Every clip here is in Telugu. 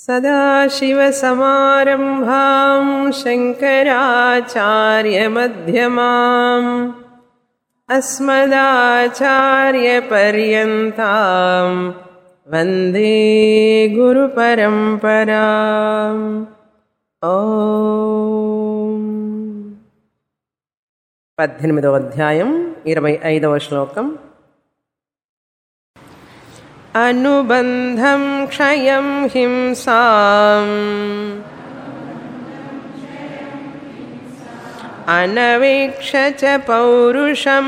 सदाशिवसमारम्भां शङ्कराचार्यमध्यमाम् अस्मदाचार्यपर्यन्तां वन्दे गुरुपरम्पराम् ॐ పద్దెనిమిదవ అధ్యాయం ఇరవై ఐదవ శ్లోకం అనుబంధం క్షయం హింసాం అనవేక్ష చ పౌరుషం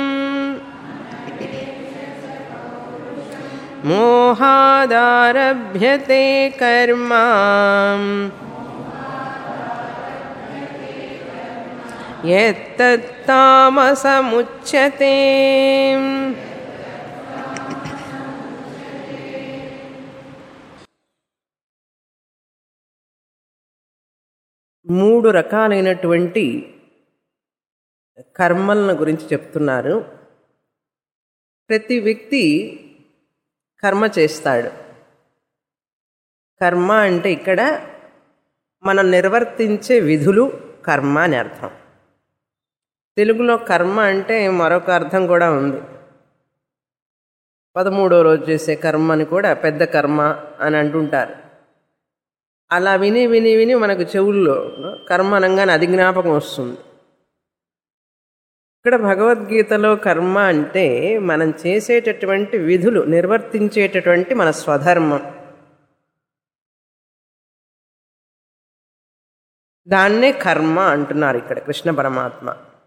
మోహాదారభ్యతే కర్మ యత్తత్తామసముచ్యతే మూడు రకాలైనటువంటి కర్మలను గురించి చెప్తున్నారు ప్రతి వ్యక్తి కర్మ చేస్తాడు కర్మ అంటే ఇక్కడ మనం నిర్వర్తించే విధులు కర్మ అని అర్థం తెలుగులో కర్మ అంటే మరొక అర్థం కూడా ఉంది పదమూడో రోజు చేసే కర్మ అని కూడా పెద్ద కర్మ అని అంటుంటారు అలా విని విని విని మనకు చెవుల్లో కర్మ అనగానే అది జ్ఞాపకం వస్తుంది ఇక్కడ భగవద్గీతలో కర్మ అంటే మనం చేసేటటువంటి విధులు నిర్వర్తించేటటువంటి మన స్వధర్మం దాన్నే కర్మ అంటున్నారు ఇక్కడ కృష్ణ పరమాత్మ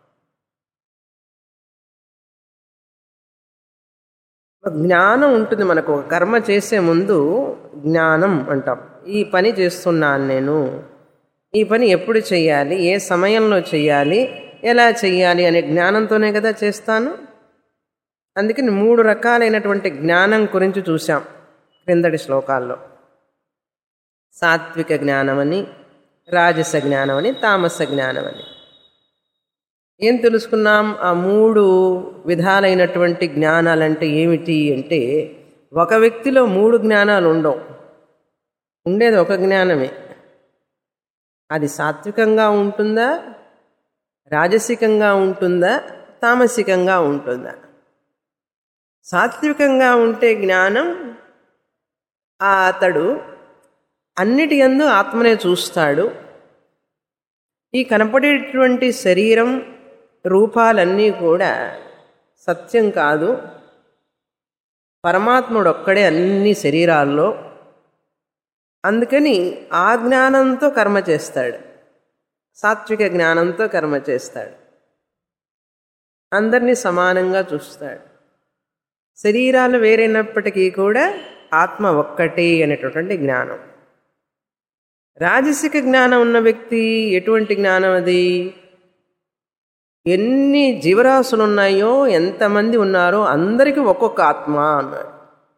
జ్ఞానం ఉంటుంది మనకు ఒక కర్మ చేసే ముందు జ్ఞానం అంటాం ఈ పని చేస్తున్నాను నేను ఈ పని ఎప్పుడు చేయాలి ఏ సమయంలో చేయాలి ఎలా చేయాలి అనే జ్ఞానంతోనే కదా చేస్తాను అందుకని మూడు రకాలైనటువంటి జ్ఞానం గురించి చూసాం క్రిందటి శ్లోకాల్లో సాత్విక జ్ఞానమని రాజస జ్ఞానమని తామస జ్ఞానమని ఏం తెలుసుకున్నాం ఆ మూడు విధాలైనటువంటి జ్ఞానాలంటే ఏమిటి అంటే ఒక వ్యక్తిలో మూడు జ్ఞానాలు ఉండవు ఉండేది ఒక జ్ఞానమే అది సాత్వికంగా ఉంటుందా రాజసికంగా ఉంటుందా తామసికంగా ఉంటుందా సాత్వికంగా ఉంటే జ్ఞానం ఆ అతడు అన్నిటి ఎందు ఆత్మనే చూస్తాడు ఈ కనపడేటువంటి శరీరం రూపాలన్నీ కూడా సత్యం కాదు పరమాత్ముడు ఒక్కడే అన్ని శరీరాల్లో అందుకని ఆ జ్ఞానంతో కర్మ చేస్తాడు సాత్విక జ్ఞానంతో కర్మ చేస్తాడు అందరినీ సమానంగా చూస్తాడు శరీరాలు వేరైనప్పటికీ కూడా ఆత్మ ఒక్కటే అనేటటువంటి జ్ఞానం రాజసిక జ్ఞానం ఉన్న వ్యక్తి ఎటువంటి జ్ఞానం అది ఎన్ని జీవరాశులు ఉన్నాయో ఎంతమంది ఉన్నారో అందరికీ ఒక్కొక్క ఆత్మ అన్నాడు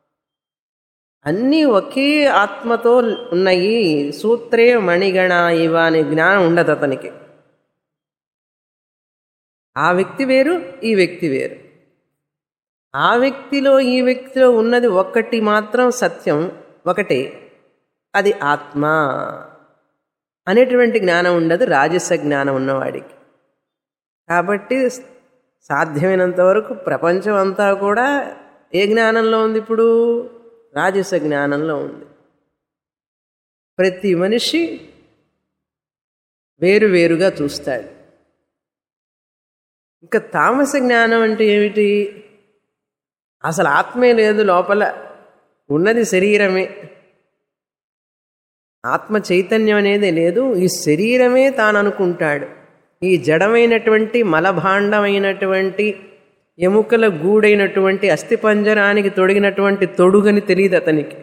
అన్నీ ఒకే ఆత్మతో ఉన్నాయి సూత్రే మణిగణ ఇవ అనే జ్ఞానం ఉండదు అతనికి ఆ వ్యక్తి వేరు ఈ వ్యక్తి వేరు ఆ వ్యక్తిలో ఈ వ్యక్తిలో ఉన్నది ఒక్కటి మాత్రం సత్యం ఒకటే అది ఆత్మ అనేటువంటి జ్ఞానం ఉండదు రాజస జ్ఞానం ఉన్నవాడికి కాబట్టి సాధ్యమైనంత వరకు ప్రపంచం అంతా కూడా ఏ జ్ఞానంలో ఉంది ఇప్పుడు రాజస జ్ఞానంలో ఉంది ప్రతి మనిషి వేరువేరుగా చూస్తాడు ఇంకా తామస జ్ఞానం అంటే ఏమిటి అసలు ఆత్మే లేదు లోపల ఉన్నది శరీరమే ఆత్మ చైతన్యం అనేది లేదు ఈ శరీరమే తాను అనుకుంటాడు ఈ జడమైనటువంటి మలభాండమైనటువంటి ఎముకల గూడైనటువంటి అస్థిపంజరానికి తొడిగినటువంటి తొడుగని తెలియదు అతనికి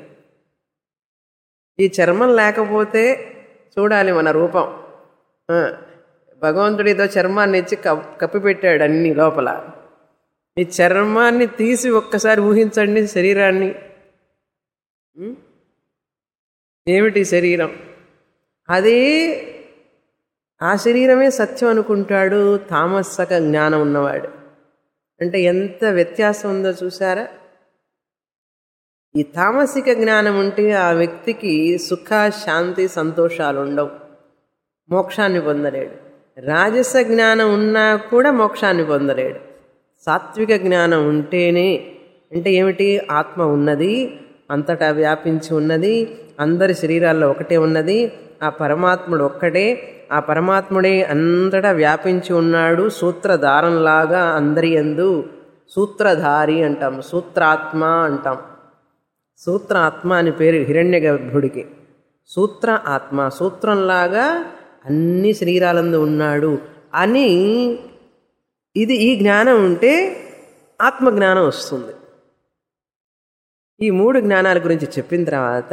ఈ చర్మం లేకపోతే చూడాలి మన రూపం భగవంతుడు ఏదో చర్మాన్ని ఇచ్చి కప్పిపెట్టాడు అన్ని లోపల ఈ చర్మాన్ని తీసి ఒక్కసారి ఊహించండి శరీరాన్ని ఏమిటి శరీరం అదే ఆ శరీరమే సత్యం అనుకుంటాడు తామసక జ్ఞానం ఉన్నవాడు అంటే ఎంత వ్యత్యాసం ఉందో చూసారా ఈ తామసిక జ్ఞానం ఉంటే ఆ వ్యక్తికి సుఖ శాంతి సంతోషాలు ఉండవు మోక్షాన్ని పొందలేడు రాజస జ్ఞానం ఉన్నా కూడా మోక్షాన్ని పొందలేడు సాత్విక జ్ఞానం ఉంటేనే అంటే ఏమిటి ఆత్మ ఉన్నది అంతటా వ్యాపించి ఉన్నది అందరి శరీరాల్లో ఒకటే ఉన్నది ఆ పరమాత్ముడు ఒక్కడే ఆ పరమాత్ముడే అంతటా వ్యాపించి ఉన్నాడు సూత్రధారంలాగా అందరి ఎందు సూత్రధారి అంటాం సూత్రాత్మ అంటాం సూత్ర ఆత్మ అని పేరు హిరణ్య గర్భుడికి సూత్ర ఆత్మ సూత్రంలాగా అన్ని శరీరాలందు ఉన్నాడు అని ఇది ఈ జ్ఞానం ఉంటే ఆత్మజ్ఞానం వస్తుంది ఈ మూడు జ్ఞానాల గురించి చెప్పిన తర్వాత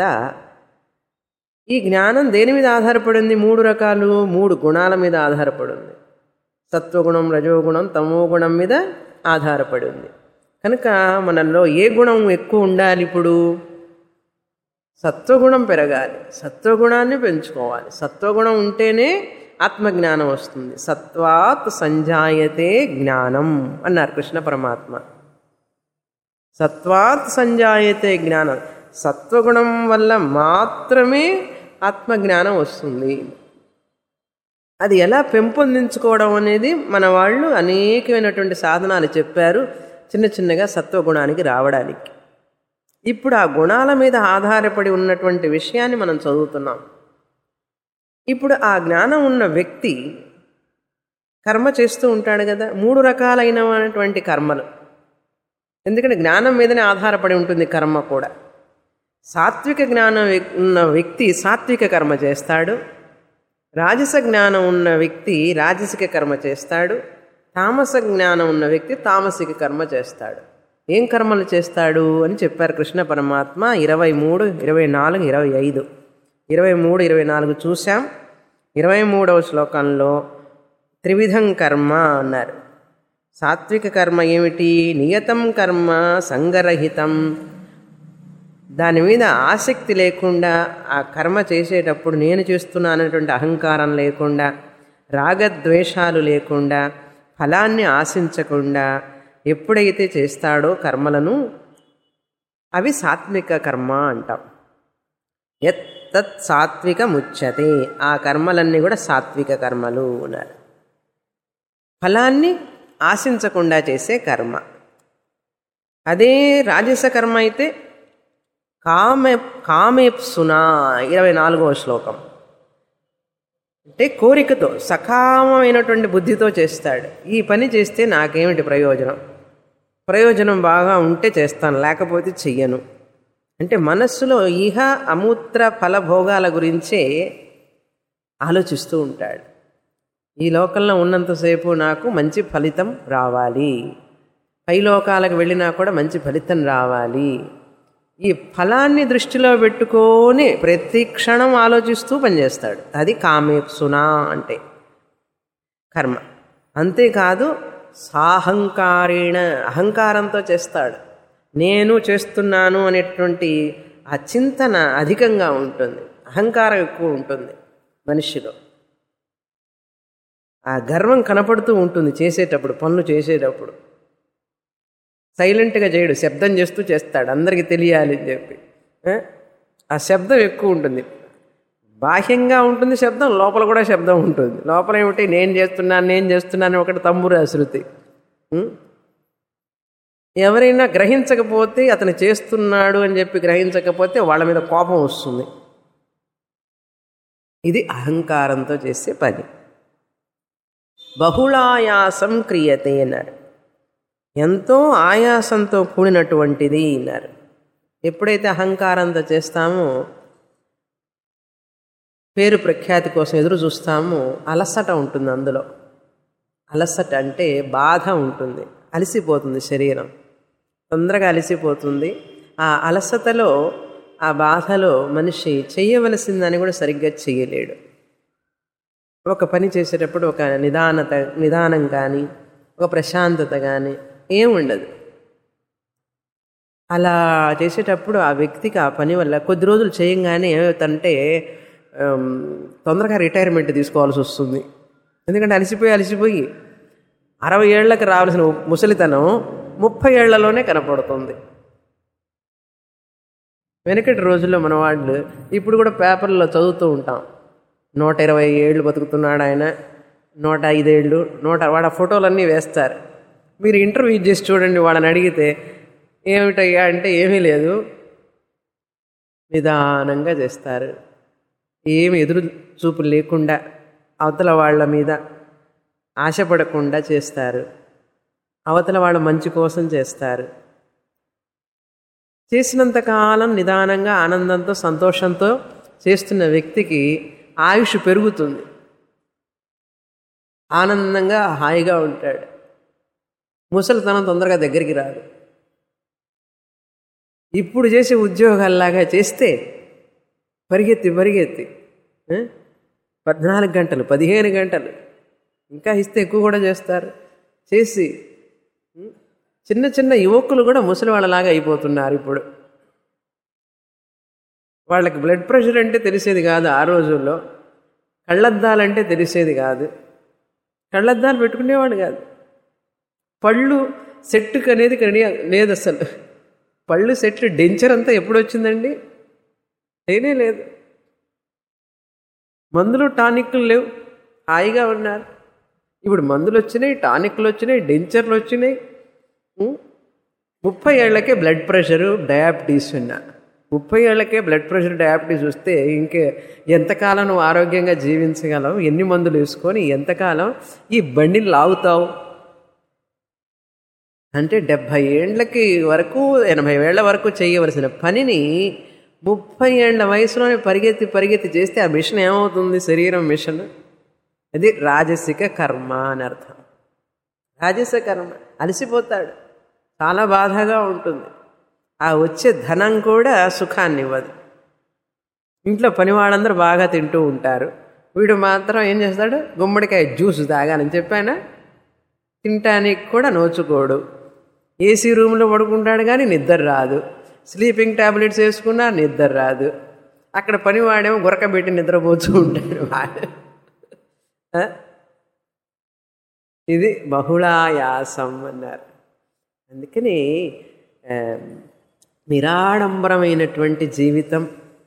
ఈ జ్ఞానం దేని మీద ఆధారపడింది మూడు రకాలు మూడు గుణాల మీద ఆధారపడింది సత్వగుణం రజోగుణం తమోగుణం మీద ఆధారపడి ఉంది కనుక మనలో ఏ గుణం ఎక్కువ ఉండాలి ఇప్పుడు సత్వగుణం పెరగాలి సత్వగుణాన్ని పెంచుకోవాలి సత్వగుణం ఉంటేనే ఆత్మజ్ఞానం వస్తుంది సత్వాత్ సంజాయతే జ్ఞానం అన్నారు కృష్ణ పరమాత్మ సత్వాత్ సంజాయతే జ్ఞానం సత్వగుణం వల్ల మాత్రమే ఆత్మజ్ఞానం వస్తుంది అది ఎలా పెంపొందించుకోవడం అనేది మన వాళ్ళు అనేకమైనటువంటి సాధనాలు చెప్పారు చిన్న చిన్నగా సత్వగుణానికి రావడానికి ఇప్పుడు ఆ గుణాల మీద ఆధారపడి ఉన్నటువంటి విషయాన్ని మనం చదువుతున్నాం ఇప్పుడు ఆ జ్ఞానం ఉన్న వ్యక్తి కర్మ చేస్తూ ఉంటాడు కదా మూడు రకాలైనటువంటి కర్మలు ఎందుకంటే జ్ఞానం మీదనే ఆధారపడి ఉంటుంది కర్మ కూడా సాత్విక జ్ఞానం ఉన్న వ్యక్తి సాత్విక కర్మ చేస్తాడు రాజస జ్ఞానం ఉన్న వ్యక్తి రాజసిక కర్మ చేస్తాడు తామస జ్ఞానం ఉన్న వ్యక్తి తామసిక కర్మ చేస్తాడు ఏం కర్మలు చేస్తాడు అని చెప్పారు కృష్ణ పరమాత్మ ఇరవై మూడు ఇరవై నాలుగు ఇరవై ఐదు ఇరవై మూడు ఇరవై నాలుగు చూసాం ఇరవై మూడవ శ్లోకంలో త్రివిధం కర్మ అన్నారు సాత్విక కర్మ ఏమిటి నియతం కర్మ సంగరహితం దాని మీద ఆసక్తి లేకుండా ఆ కర్మ చేసేటప్పుడు నేను చేస్తున్నానటువంటి అహంకారం లేకుండా రాగద్వేషాలు లేకుండా ఫలాన్ని ఆశించకుండా ఎప్పుడైతే చేస్తాడో కర్మలను అవి సాత్విక కర్మ అంటాం యత్ తత్ సాత్విక ముచ్చతే ఆ కర్మలన్నీ కూడా సాత్విక కర్మలు అన్నారు ఫలాన్ని ఆశించకుండా చేసే కర్మ అదే రాజస కర్మ అయితే కామే కామేప్సునా ఇరవై నాలుగవ శ్లోకం అంటే కోరికతో సకామమైనటువంటి బుద్ధితో చేస్తాడు ఈ పని చేస్తే నాకేమిటి ప్రయోజనం ప్రయోజనం బాగా ఉంటే చేస్తాను లేకపోతే చెయ్యను అంటే మనస్సులో ఇహ అమూత్ర ఫలభోగాల గురించే ఆలోచిస్తూ ఉంటాడు ఈ లోకంలో ఉన్నంతసేపు నాకు మంచి ఫలితం రావాలి పై లోకాలకు వెళ్ళినా కూడా మంచి ఫలితం రావాలి ఈ ఫలాన్ని దృష్టిలో పెట్టుకొని ప్రతి క్షణం ఆలోచిస్తూ పనిచేస్తాడు అది కామేప్సునా అంటే కర్మ అంతేకాదు సాహంకారేణ అహంకారంతో చేస్తాడు నేను చేస్తున్నాను అనేటువంటి ఆ చింతన అధికంగా ఉంటుంది అహంకారం ఎక్కువ ఉంటుంది మనిషిలో ఆ గర్వం కనపడుతూ ఉంటుంది చేసేటప్పుడు పనులు చేసేటప్పుడు సైలెంట్గా చేయడు శబ్దం చేస్తూ చేస్తాడు అందరికీ తెలియాలి అని చెప్పి ఆ? ఆ శబ్దం ఎక్కువ ఉంటుంది బాహ్యంగా ఉంటుంది శబ్దం లోపల కూడా శబ్దం ఉంటుంది లోపల ఏమిటి నేను చేస్తున్నాను నేను చేస్తున్నాను ఒకటి తమ్మురు శృతి ఉం? ఎవరైనా గ్రహించకపోతే అతను చేస్తున్నాడు అని చెప్పి గ్రహించకపోతే వాళ్ళ మీద కోపం వస్తుంది ఇది అహంకారంతో చేసే పని బహుళాయాసం క్రియతే అన్నారు ఎంతో ఆయాసంతో కూడినటువంటిది అన్నారు ఎప్పుడైతే అహంకారంతో చేస్తామో పేరు ప్రఖ్యాతి కోసం ఎదురు చూస్తామో అలసట ఉంటుంది అందులో అలసట అంటే బాధ ఉంటుంది అలసిపోతుంది శరీరం తొందరగా అలసిపోతుంది ఆ అలసటలో ఆ బాధలో మనిషి చేయవలసిందని కూడా సరిగ్గా చేయలేడు ఒక పని చేసేటప్పుడు ఒక నిదానత నిదానం కానీ ఒక ప్రశాంతత కానీ ఏం ఉండదు అలా చేసేటప్పుడు ఆ వ్యక్తికి ఆ పని వల్ల కొద్ది రోజులు చేయంగానే ఏమవుతుందంటే ఆమ్, తొందరగా రిటైర్మెంట్ తీసుకోవాల్సి వస్తుంది ఎందుకంటే అలసిపోయి అలసిపోయి అరవై ఏళ్లకు రావాల్సిన ముసలితనం ముప్పై ఏళ్లలోనే కనపడుతుంది వెనకటి రోజుల్లో మన వాళ్ళు ఇప్పుడు కూడా పేపర్లో చదువుతూ ఉంటాం నూట ఇరవై ఏళ్ళు బతుకుతున్నాడు ఆయన నూట ఐదేళ్ళు నూట వాడు ఆ ఫోటోలన్నీ వేస్తారు మీరు ఇంటర్వ్యూ చేసి చూడండి వాళ్ళని అడిగితే ఏమిటయ్యా అంటే ఏమీ లేదు నిదానంగా చేస్తారు ఏమి ఎదురు చూపు లేకుండా అవతల వాళ్ళ మీద ఆశపడకుండా చేస్తారు అవతల వాళ్ళ మంచి కోసం చేస్తారు చేసినంతకాలం నిదానంగా ఆనందంతో సంతోషంతో చేస్తున్న వ్యక్తికి ఆయుష్ పెరుగుతుంది ఆనందంగా హాయిగా ఉంటాడు ముసలితనం తొందరగా దగ్గరికి రాదు ఇప్పుడు చేసే ఉద్యోగాల్లాగా చేస్తే పరిగెత్తి పరిగెత్తి ఆ? పద్నాలుగు గంటలు పదిహేను గంటలు ఇంకా ఇస్తే ఎక్కువ కూడా చేస్తారు చేసి ఉం? చిన్న చిన్న యువకులు కూడా ముసలి వాళ్ళలాగా అయిపోతున్నారు ఇప్పుడు వాళ్ళకి బ్లడ్ ప్రెషర్ అంటే తెలిసేది కాదు ఆ రోజుల్లో కళ్ళద్దాలంటే తెలిసేది కాదు కళ్ళద్దాలు పెట్టుకునేవాడు కాదు పళ్ళు సెట్టుకు అనేది కనీ లేదు అసలు పళ్ళు సెట్లు డెంచర్ అంతా ఎప్పుడు వచ్చిందండి లేనే లేదు మందులు టానిక్లు లేవు హాయిగా ఉన్నారు ఇప్పుడు మందులు వచ్చినాయి టానిక్లు వచ్చినాయి డెంచర్లు వచ్చినాయి ఉం? ముప్పై ఏళ్లకే బ్లడ్ ప్రెషరు డయాబెటీస్ ఉన్నా ముప్పై ఏళ్లకే బ్లడ్ ప్రెషర్ డయాబెటీస్ వస్తే ఇంకే ఎంతకాలం నువ్వు ఆరోగ్యంగా జీవించగలవు ఎన్ని మందులు వేసుకొని ఎంతకాలం ఈ బండిని లాగుతావు అంటే డెబ్భై ఏండ్లకి వరకు ఎనభై ఏళ్ల వరకు చేయవలసిన పనిని ముప్పై ఏళ్ల వయసులోనే పరిగెత్తి పరిగెత్తి చేస్తే ఆ మిషన్ ఏమవుతుంది శరీరం మిషన్ అది రాజసిక కర్మ అని అర్థం రాజస కర్మ అలసిపోతాడు చాలా బాధగా ఉంటుంది ఆ వచ్చే ధనం కూడా సుఖాన్ని ఇవ్వదు ఇంట్లో పని వాళ్ళందరూ బాగా తింటూ ఉంటారు వీడు మాత్రం ఏం చేస్తాడు గుమ్మడికాయ జ్యూస్ తాగాలని చెప్పానా తినటానికి కూడా నోచుకోడు ఏసీ రూమ్లో పడుకుంటాడు కానీ నిద్ర రాదు స్లీపింగ్ టాబ్లెట్స్ వేసుకున్నా నిద్ర రాదు అక్కడ పని వాడేమో గురకబెట్టి నిద్రపోతూ ఉంటాడు వాడు ఆ? ఇది బహుళాయాసం అన్నారు అందుకని ఆ, నిరాడంబరమైనటువంటి జీవితం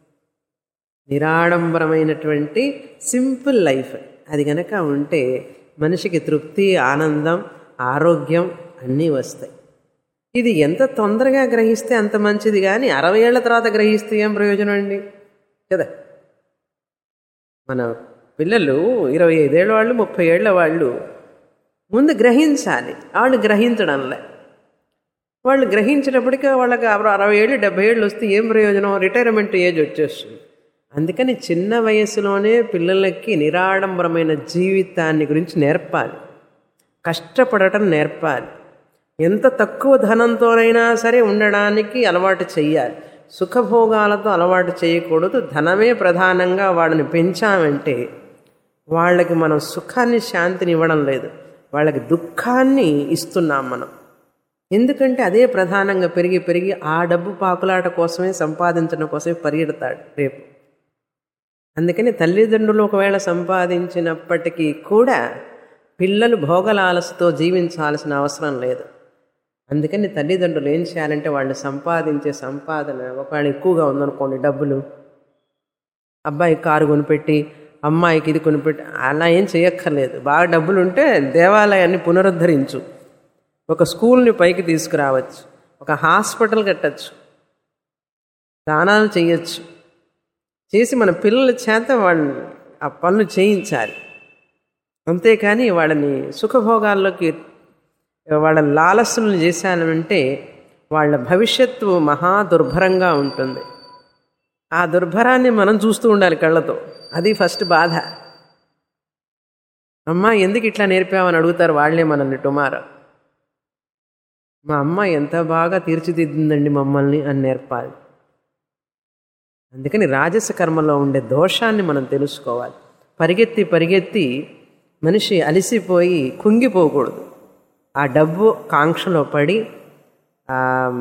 నిరాడంబరమైనటువంటి సింపుల్ లైఫ్ అది గనక ఉంటే మనిషికి తృప్తి ఆనందం ఆరోగ్యం అన్నీ వస్తాయి ఇది ఎంత తొందరగా గ్రహిస్తే అంత మంచిది కానీ అరవై ఏళ్ల తర్వాత గ్రహిస్తే ఏం ప్రయోజనం అండి కదా మన పిల్లలు ఇరవై ఐదేళ్ళ వాళ్ళు ముప్పై ఏళ్ళ వాళ్ళు ముందు గ్రహించాలి వాళ్ళు గ్రహించడంలే వాళ్ళు గ్రహించినప్పటికీ వాళ్ళకి అర- అరవై ఏళ్ళు డెబ్బై ఏళ్ళు వస్తే ఏం ప్రయోజనం రిటైర్మెంట్ ఏజ్ వచ్చేస్తుంది అందుకని చిన్న వయసులోనే పిల్లలకి నిరాడంబరమైన జీవితాన్ని గురించి నేర్పాలి కష్టపడటం నేర్పాలి ఎంత తక్కువ ధనంతోనైనా సరే ఉండడానికి అలవాటు చెయ్యాలి సుఖభోగాలతో అలవాటు చేయకూడదు ధనమే ప్రధానంగా వాళ్ళని పెంచామంటే వాళ్ళకి మనం సుఖాన్ని శాంతిని ఇవ్వడం లేదు వాళ్ళకి దుఃఖాన్ని ఇస్తున్నాం మనం ఎందుకంటే అదే ప్రధానంగా పెరిగి పెరిగి ఆ డబ్బు పాకులాట కోసమే సంపాదించడం కోసమే పరిగెడతాడు రేపు అందుకని తల్లిదండ్రులు ఒకవేళ సంపాదించినప్పటికీ కూడా పిల్లలు భోగలాలసతో జీవించాల్సిన అవసరం లేదు అందుకని తల్లిదండ్రులు ఏం చేయాలంటే వాళ్ళు సంపాదించే సంపాదన ఒకవేళ ఎక్కువగా ఉందనుకోండి డబ్బులు అబ్బాయికి కారు కొనిపెట్టి అమ్మాయికి ఇది కొనిపెట్టి అలా ఏం చేయక్కర్లేదు బాగా డబ్బులు ఉంటే దేవాలయాన్ని పునరుద్ధరించు ఒక స్కూల్ని పైకి తీసుకురావచ్చు ఒక హాస్పిటల్ కట్టచ్చు దానాలు చేయొచ్చు చేసి మన పిల్లల చేత వాళ్ళని ఆ పనులు చేయించాలి అంతేకాని వాళ్ళని సుఖభోగాల్లోకి వాళ్ళ లాలస్సులను చేశానంటే వాళ్ళ భవిష్యత్తు మహా దుర్భరంగా ఉంటుంది ఆ దుర్భరాన్ని మనం చూస్తూ ఉండాలి కళ్ళతో అది ఫస్ట్ బాధ అమ్మా ఎందుకు ఇట్లా నేర్పామని అడుగుతారు వాళ్ళే మనల్ని టుమారో మా అమ్మ ఎంత బాగా తీర్చిదిద్దిందండి మమ్మల్ని అని నేర్పాలి అందుకని రాజస కర్మలో ఉండే దోషాన్ని మనం తెలుసుకోవాలి పరిగెత్తి పరిగెత్తి మనిషి అలసిపోయి కుంగిపోకూడదు ఆ డబ్బు కాంక్షలో పడి ఆ,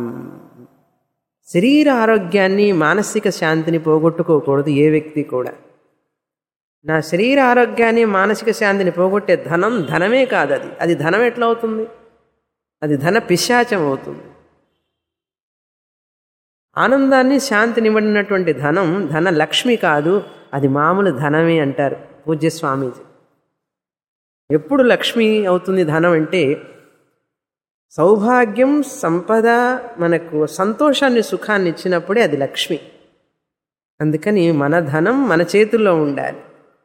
శరీర ఆరోగ్యాన్ని మానసిక శాంతిని పోగొట్టుకోకూడదు ఏ వ్యక్తి కూడా నా శరీర ఆరోగ్యాన్ని మానసిక శాంతిని పోగొట్టే ధనం ధనమే కాదు అది అది ధనం ఎట్లా అవుతుంది అది ధన పిశాచం అవుతుంది ఆనందాన్ని శాంతినివ్వడినటువంటి ధనం ధన లక్ష్మి కాదు అది మామూలు ధనమే అంటారు పూజ్య స్వామీజీ ఎప్పుడు లక్ష్మి అవుతుంది ధనం అంటే సౌభాగ్యం సంపద మనకు సంతోషాన్ని సుఖాన్ని ఇచ్చినప్పుడే అది లక్ష్మి అందుకని మన ధనం మన చేతుల్లో ఉండాలి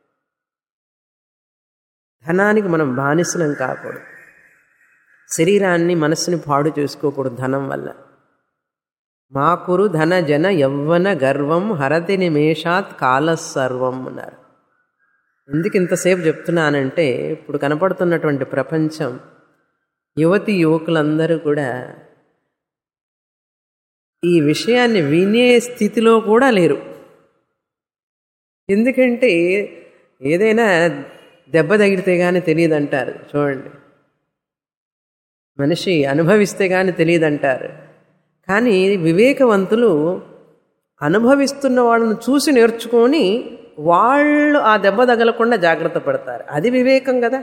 ధనానికి మనం బానిసలం కాకూడదు శరీరాన్ని మనస్సుని పాడు చేసుకోకూడదు ధనం వల్ల మాకురు ధన జన యవ్వన గర్వం హరతి నిమేషాత్ కాల సర్వం అన్నారు ఎందుకు ఇంతసేపు చెప్తున్నానంటే ఇప్పుడు కనపడుతున్నటువంటి ప్రపంచం యువతి యువకులందరూ కూడా ఈ విషయాన్ని వినే స్థితిలో కూడా లేరు ఎందుకంటే ఏదైనా దెబ్బ తగిలితే కానీ తెలియదు అంటారు చూడండి మనిషి అనుభవిస్తే కానీ తెలియదు అంటారు కానీ వివేకవంతులు అనుభవిస్తున్న వాళ్ళని చూసి నేర్చుకొని వాళ్ళు ఆ దెబ్బ తగలకుండా జాగ్రత్త పడతారు అది వివేకం కదా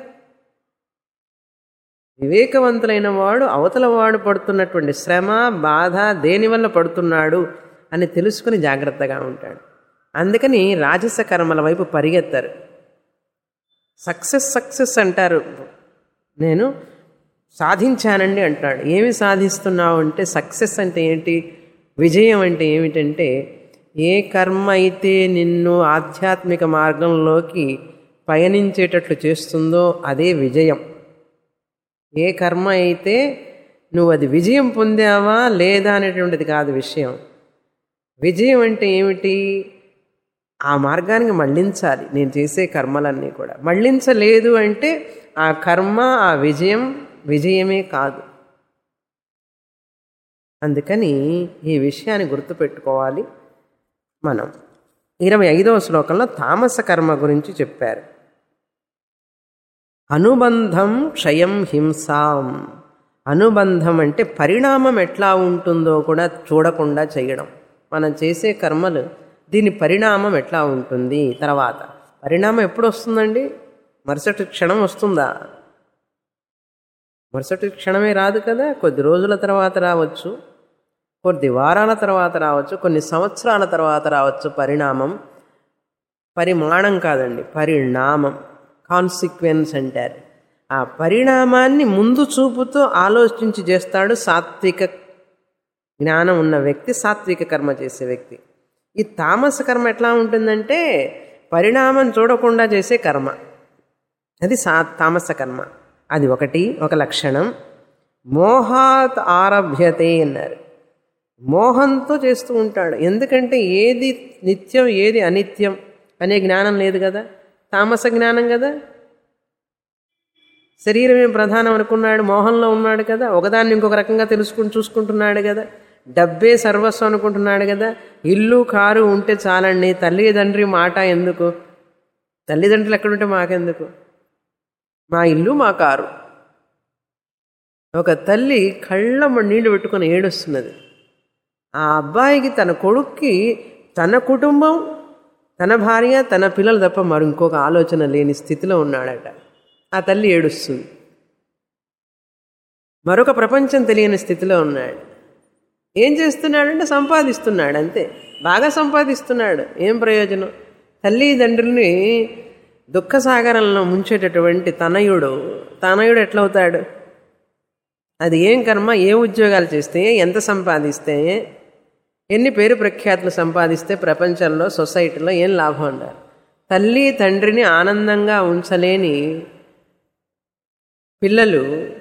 వివేకవంతులైన వాడు అవతల వాడు పడుతున్నటువంటి శ్రమ బాధ దేనివల్ల పడుతున్నాడు అని తెలుసుకుని జాగ్రత్తగా ఉంటాడు అందుకని రాజస కర్మల వైపు పరిగెత్తారు సక్సెస్ సక్సెస్ అంటారు నేను సాధించానండి అంటాడు ఏమి సాధిస్తున్నావు అంటే సక్సెస్ అంటే ఏంటి విజయం అంటే ఏమిటంటే ఏ కర్మ అయితే నిన్ను ఆధ్యాత్మిక మార్గంలోకి పయనించేటట్లు చేస్తుందో అదే విజయం ఏ కర్మ అయితే నువ్వు అది విజయం పొందావా లేదా అనేటువంటిది కాదు విషయం విజయం అంటే ఏమిటి ఆ మార్గానికి మళ్ళించాలి నేను చేసే కర్మలన్నీ కూడా మళ్ళించలేదు అంటే ఆ కర్మ ఆ విజయం విజయమే కాదు అందుకని ఈ విషయాన్ని గుర్తుపెట్టుకోవాలి మనం ఇరవై ఐదవ శ్లోకంలో తామస కర్మ గురించి చెప్పారు అనుబంధం క్షయం హింసాం అనుబంధం అంటే పరిణామం ఎట్లా ఉంటుందో కూడా చూడకుండా చేయడం మనం చేసే కర్మలు దీని పరిణామం ఎట్లా ఉంటుంది తర్వాత పరిణామం ఎప్పుడు వస్తుందండి మరుసటి క్షణం వస్తుందా మరుసటి క్షణమే రాదు కదా కొద్ది రోజుల తర్వాత రావచ్చు కొద్ది వారాల తర్వాత రావచ్చు కొన్ని సంవత్సరాల తర్వాత రావచ్చు పరిణామం పరిమాణం కాదండి పరిణామం కాన్సిక్వెన్స్ అంటారు ఆ పరిణామాన్ని ముందు చూపుతో ఆలోచించి చేస్తాడు సాత్విక జ్ఞానం ఉన్న వ్యక్తి సాత్విక కర్మ చేసే వ్యక్తి ఈ తామస కర్మ ఎట్లా ఉంటుందంటే పరిణామం చూడకుండా చేసే కర్మ అది సా తామస కర్మ అది ఒకటి ఒక లక్షణం మోహాత్ ఆరభ్యతే అన్నారు మోహంతో చేస్తూ ఉంటాడు ఎందుకంటే ఏది నిత్యం ఏది అనిత్యం అనే జ్ఞానం లేదు కదా తామస జ్ఞానం కదా శరీరమే ప్రధానం అనుకున్నాడు మోహంలో ఉన్నాడు కదా ఒకదాన్ని ఇంకొక రకంగా తెలుసుకుని చూసుకుంటున్నాడు కదా డబ్బే సర్వస్వం అనుకుంటున్నాడు కదా ఇల్లు కారు ఉంటే చాలండి తల్లిదండ్రి మాట ఎందుకు తల్లిదండ్రులు ఎక్కడుంటే మాకెందుకు మా ఇల్లు మా కారు ఒక తల్లి కళ్ళమ్మ నీళ్లు పెట్టుకొని ఏడుస్తున్నది ఆ అబ్బాయికి తన కొడుక్కి తన కుటుంబం తన భార్య తన పిల్లలు తప్ప మరి ఇంకొక ఆలోచన లేని స్థితిలో ఉన్నాడట ఆ తల్లి ఏడుస్తుంది మరొక ప్రపంచం తెలియని స్థితిలో ఉన్నాడు ఏం చేస్తున్నాడంటే సంపాదిస్తున్నాడు అంతే బాగా సంపాదిస్తున్నాడు ఏం ప్రయోజనం తల్లిదండ్రుల్ని దుఃఖసాగరంలో ముంచేటటువంటి తనయుడు తనయుడు ఎట్లవుతాడు అది ఏం కర్మ ఏ ఉద్యోగాలు చేస్తే ఎంత సంపాదిస్తే ఎన్ని పేరు ప్రఖ్యాతులు సంపాదిస్తే ప్రపంచంలో సొసైటీలో ఏం లాభం ఉండాలి తల్లి తండ్రిని ఆనందంగా ఉంచలేని పిల్లలు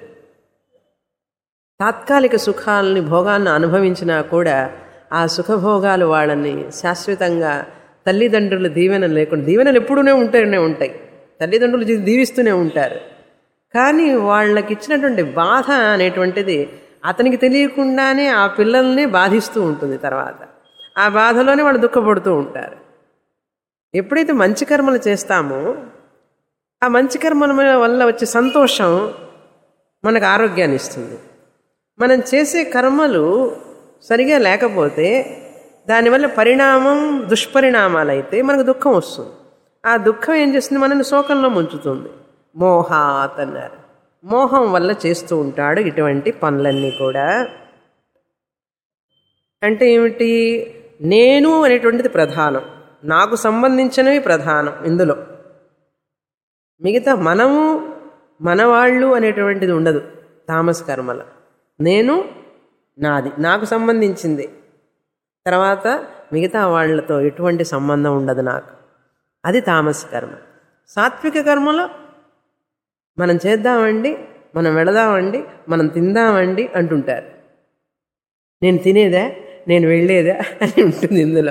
తాత్కాలిక సుఖాలని భోగాలను అనుభవించినా కూడా ఆ సుఖభోగాలు వాళ్ళని శాశ్వతంగా తల్లిదండ్రుల దీవెన లేకుండా దీవెనలు ఎప్పుడూనే ఉంటూనే ఉంటాయి తల్లిదండ్రులు దీవిస్తూనే ఉంటారు కానీ వాళ్ళకి ఇచ్చినటువంటి బాధ అనేటువంటిది అతనికి తెలియకుండానే ఆ పిల్లల్ని బాధిస్తూ ఉంటుంది తర్వాత ఆ బాధలోనే వాళ్ళు దుఃఖపడుతూ ఉంటారు ఎప్పుడైతే మంచి కర్మలు చేస్తామో ఆ మంచి కర్మల వల్ల వచ్చే సంతోషం మనకు ఆరోగ్యాన్ని ఇస్తుంది మనం చేసే కర్మలు సరిగా లేకపోతే దానివల్ల పరిణామం దుష్పరిణామాలు అయితే మనకు దుఃఖం వస్తుంది ఆ దుఃఖం ఏం చేస్తుంది మనల్ని శోకంలో ముంచుతుంది మోహాత్ అన్నారు మోహం వల్ల చేస్తూ ఉంటాడు ఇటువంటి పనులన్నీ కూడా అంటే ఏమిటి నేను అనేటువంటిది ప్రధానం నాకు సంబంధించినవి ప్రధానం ఇందులో మిగతా మనము మనవాళ్ళు అనేటువంటిది ఉండదు తామస కర్మల నేను నాది నాకు సంబంధించింది తర్వాత మిగతా వాళ్ళతో ఎటువంటి సంబంధం ఉండదు నాకు అది తామస కర్మ సాత్విక కర్మలో మనం చేద్దామండి మనం వెళదామండి మనం తిందామండి అంటుంటారు నేను తినేదా నేను వెళ్ళేదా అని ఉంటుంది ఇందులో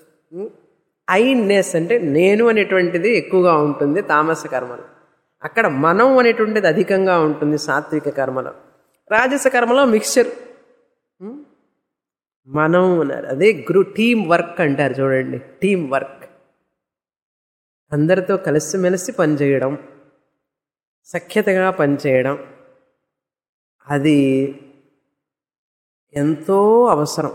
ఐనెస్ అంటే నేను అనేటువంటిది ఎక్కువగా ఉంటుంది తామస కర్మలో అక్కడ మనం అనేటువంటిది అధికంగా ఉంటుంది సాత్విక కర్మలో రాజస కర్మలో మిక్చర్ మనం అన్నారు అదే గ్రూ టీం వర్క్ అంటారు చూడండి టీం వర్క్ అందరితో కలిసిమెలిసి పనిచేయడం సఖ్యతగా పనిచేయడం అది ఎంతో అవసరం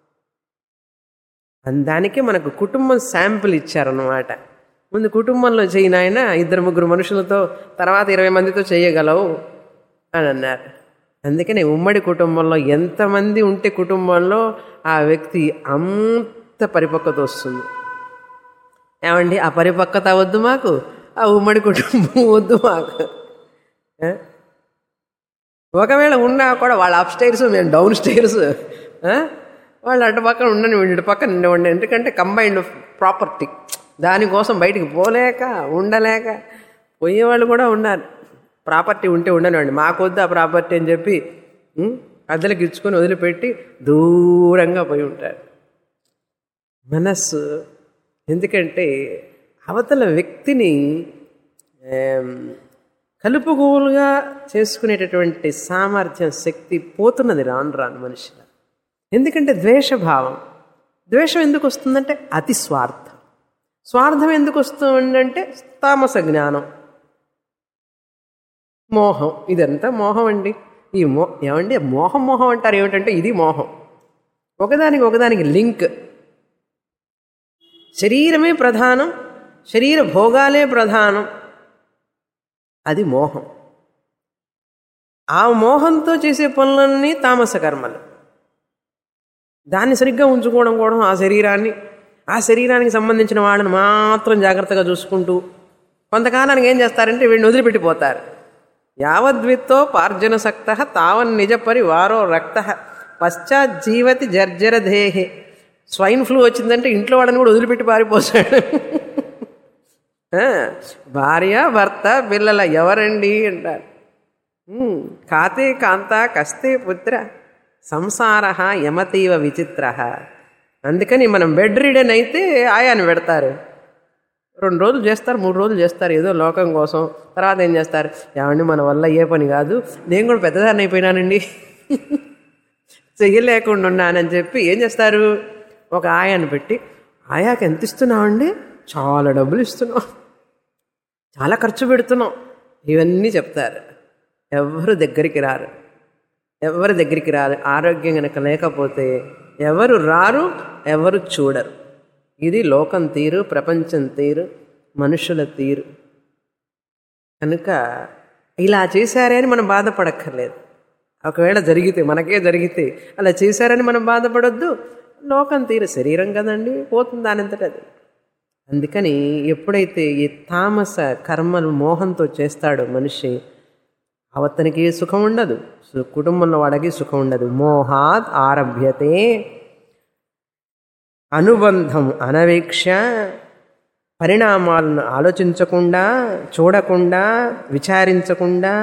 దానికి మనకు కుటుంబం శాంపుల్ ఇచ్చారన్నమాట ముందు కుటుంబంలో చేయని ఆయన ఇద్దరు ముగ్గురు మనుషులతో తర్వాత ఇరవై మందితో చేయగలవు అని అన్నారు అందుకని ఉమ్మడి కుటుంబంలో ఎంతమంది ఉంటే కుటుంబంలో ఆ వ్యక్తి అంత పరిపక్వత వస్తుంది ఏమండి ఆ పరిపక్వత వద్దు మాకు ఆ ఉమ్మడి కుటుంబం వద్దు మాకు ఆ? ఒకవేళ ఉన్నా కూడా వాళ్ళ అప్ స్టైర్స్ మేము డౌన్ స్టైర్స్ వాళ్ళు అటు పక్కన ఉండని వీడి పక్కన ఉండేవాడిని ఎందుకంటే కంబైన్డ్ ప్రాపర్టీ దానికోసం బయటికి పోలేక ఉండలేక పోయేవాళ్ళు కూడా ఉన్నారు ప్రాపర్టీ ఉంటే ఉండనివ్వండి మాకొద్దు ఆ ప్రాపర్టీ అని చెప్పి ఉం, అద్దెలకు ఇచ్చుకొని వదిలిపెట్టి దూరంగా పోయి ఉంటారు మనస్సు ఎందుకంటే అవతల వ్యక్తిని ఏం, కలుపుగోలుగా చేసుకునేటటువంటి సామర్థ్యం శక్తి పోతున్నది రాను రాను మనిషిలో ఎందుకంటే ద్వేషభావం ద్వేషం ఎందుకు వస్తుందంటే అతి స్వార్థం స్వార్థం ఎందుకు వస్తుందంటే తామస జ్ఞానం మోహం ఇదంతా మోహం అండి ఈ మో ఏమండి మోహం మోహం అంటారు ఏమిటంటే ఇది మోహం ఒకదానికి ఒకదానికి లింక్ శరీరమే ప్రధానం శరీర భోగాలే ప్రధానం అది మోహం ఆ మోహంతో చేసే పనులన్నీ తామస కర్మలు దాన్ని సరిగ్గా ఉంచుకోవడం కూడా ఆ శరీరాన్ని ఆ శరీరానికి సంబంధించిన వాళ్ళని మాత్రం జాగ్రత్తగా చూసుకుంటూ కొంతకాలానికి ఏం చేస్తారంటే వీడిని వదిలిపెట్టిపోతారు యావద్విత్తో పార్జనసక్త తావన్ నిజ పరి వారో రక్త పశ్చాత్ జీవతి జర్జర దేహే స్వైన్ ఫ్లూ వచ్చిందంటే ఇంట్లో వాడిని కూడా వదిలిపెట్టి పారిపోతాడు ఆ, భార్య భర్త పిల్లల ఎవరండి అంటారు ఉమ్, కాతే కాంత కస్తే పుత్ర సంసార యమతీవ విచిత్ర అందుకని మనం బెడ్ రీడన్ అయితే ఆయాన్ని పెడతారు రెండు రోజులు చేస్తారు మూడు రోజులు చేస్తారు ఏదో లోకం కోసం తర్వాత ఏం చేస్తారు ఏమండి మన వల్ల ఏ పని కాదు నేను కూడా పెద్దదాన్ని అయిపోయినానండి చెయ్యలేకుండా ఉన్నానని చెప్పి ఏం చేస్తారు ఒక ఆయాన్ని పెట్టి ఆయాకి ఎంత ఇస్తున్నామండి చాలా డబ్బులు ఇస్తున్నాం చాలా ఖర్చు పెడుతున్నాం ఇవన్నీ చెప్తారు ఎవరు దగ్గరికి రారు ఎవరు దగ్గరికి రారు ఆరోగ్యం కనుక లేకపోతే ఎవరు రారు ఎవరు చూడరు ఇది లోకం తీరు ప్రపంచం తీరు మనుషుల తీరు కనుక ఇలా చేశారే అని మనం బాధపడక్కర్లేదు ఒకవేళ జరిగితే మనకే జరిగితే అలా చేశారని మనం బాధపడొద్దు లోకం తీరు శరీరం కదండి పోతుంది దానంతట అది అందుకని ఎప్పుడైతే ఈ తామస కర్మలు మోహంతో చేస్తాడో మనిషి అవతనికి సుఖం ఉండదు సు- కుటుంబంలో వాడికి సుఖం ఉండదు మోహాత్ ఆరభ్యతే అనుబంధం అనవేక్ష పరిణామాలను ఆలోచించకుండా చూడకుండా విచారించకుండా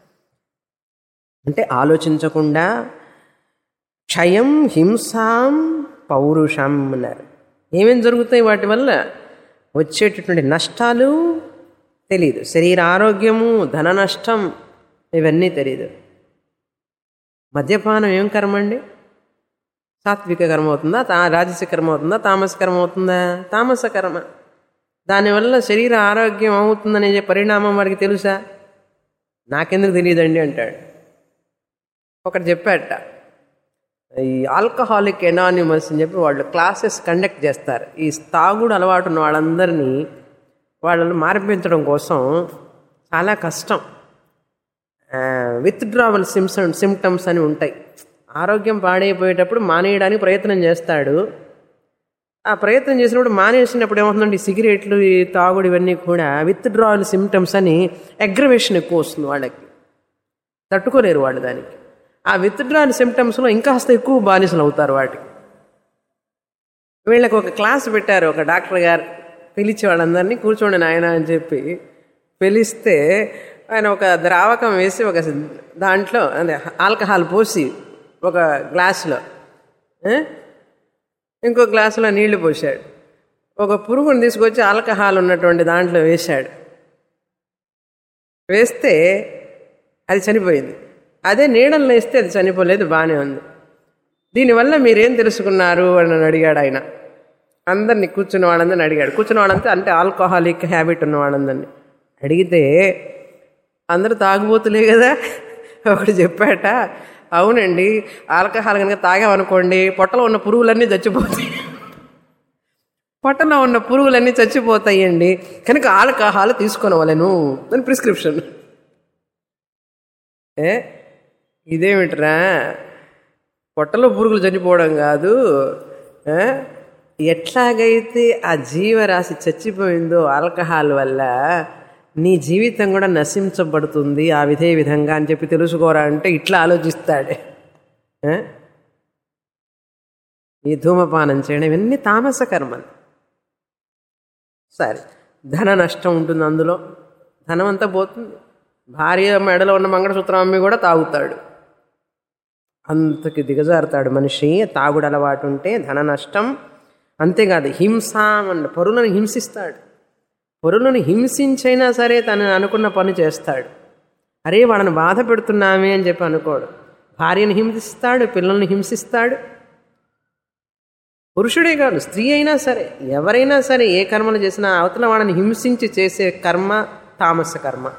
అంటే ఆలోచించకుండా క్షయం హింసాం పౌరుషం అన్నారు ఏమేం జరుగుతాయి వాటి వల్ల వచ్చేటటువంటి నష్టాలు తెలియదు శరీర ఆరోగ్యము ధన నష్టం ఇవన్నీ తెలియదు మద్యపానం ఏం కర్మ అండి సాత్విక కర్మ అవుతుందా తా రాజస కర్మ అవుతుందా తామస కర్మ అవుతుందా తామస కర్మ దానివల్ల శరీర ఆరోగ్యం అవుతుందనే పరిణామం వాడికి తెలుసా నాకెందుకు తెలియదండి అంటాడు ఒకటి చెప్పాట ఈ ఆల్కహాలిక్ ఎనానిమస్ అని చెప్పి వాళ్ళు క్లాసెస్ కండక్ట్ చేస్తారు ఈ తాగుడు అలవాటు ఉన్న వాళ్ళందరినీ వాళ్ళని మార్పించడం కోసం చాలా కష్టం విత్డ్రావల్ సిమ్సన్ సిమ్టమ్స్ అని ఉంటాయి ఆరోగ్యం పాడైపోయేటప్పుడు మానేయడానికి ప్రయత్నం చేస్తాడు ఆ ప్రయత్నం చేసినప్పుడు మానేసినప్పుడు ఏమవుతుందంటే ఈ సిగరెట్లు ఈ తాగుడు ఇవన్నీ కూడా విత్ డ్రాయల్ సిమ్టమ్స్ అని అగ్రవేషన్ ఎక్కువ వస్తుంది వాళ్ళకి తట్టుకోలేరు వాళ్ళు దానికి ఆ విత్ డ్రాయల్ సిమ్టమ్స్లో ఇంకాస్త ఎక్కువ బానిసలు అవుతారు వాటికి వీళ్ళకి ఒక క్లాస్ పెట్టారు ఒక డాక్టర్ గారు పిలిచి వాళ్ళందరినీ కూర్చోండి నాయన అని చెప్పి పిలిస్తే ఆయన ఒక ద్రావకం వేసి ఒక దాంట్లో అదే ఆల్కహాల్ పోసి ఒక గ్లాసులో ఏ? ఇంకో గ్లాసులో నీళ్లు పోసాడు ఒక పురుగుని తీసుకొచ్చి ఆల్కహాల్ ఉన్నటువంటి దాంట్లో వేశాడు వేస్తే అది చనిపోయింది అదే నీడల్లో వేస్తే అది చనిపోలేదు బాగానే ఉంది దీనివల్ల మీరేం తెలుసుకున్నారు అని నన్ను అడిగాడు ఆయన అందరినీ కూర్చున్న వాళ్ళందరిని అడిగాడు కూర్చున్న వాళ్ళంతా అంటే ఆల్కహాలిక్ హ్యాబిట్ ఉన్న వాళ్ళందరినీ అడిగితే అందరూ తాగుబోతులే కదా ఒకటి చెప్పాట అవునండి ఆల్కహాల్ కనుక తాగామనుకోండి పొట్టలో ఉన్న పురుగులన్నీ చచ్చిపోతాయి పొట్టలో ఉన్న పురుగులన్నీ చచ్చిపోతాయండి కనుక ఆల్కహాల్ తీసుకొనవలను అని ప్రిస్క్రిప్షన్ ఏ ఇదేమిట్రా పొట్టలో పురుగులు చనిపోవడం కాదు ఆ? ఎట్లాగైతే ఆ జీవరాశి చచ్చిపోయిందో ఆల్కహాల్ వల్ల నీ జీవితం కూడా నశించబడుతుంది ఆ విధే విధంగా అని చెప్పి తెలుసుకోరా అంటే ఇట్లా ఆలోచిస్తాడే ఆ? ఈ ధూమపానం చేయడం ఇవన్నీ తామస కర్మలు సరే ధన నష్టం ఉంటుంది అందులో ధనం అంతా పోతుంది భార్య మెడలో ఉన్న మంగళసూత్రం అమ్మి కూడా తాగుతాడు అంతకి దిగజారుతాడు మనిషి తాగుడు అలవాటు ఉంటే ధన నష్టం అంతేకాదు హింస అన్న పరులను హింసిస్తాడు పరులను హింసించైనా సరే తను అనుకున్న పని చేస్తాడు అరే వాళ్ళని బాధ పెడుతున్నామే అని చెప్పి అనుకోడు భార్యను హింసిస్తాడు పిల్లల్ని హింసిస్తాడు పురుషుడే కాదు స్త్రీ అయినా సరే ఎవరైనా సరే ఏ కర్మలు చేసినా అవతల వాళ్ళని హింసించి చేసే కర్మ తామస కర్మ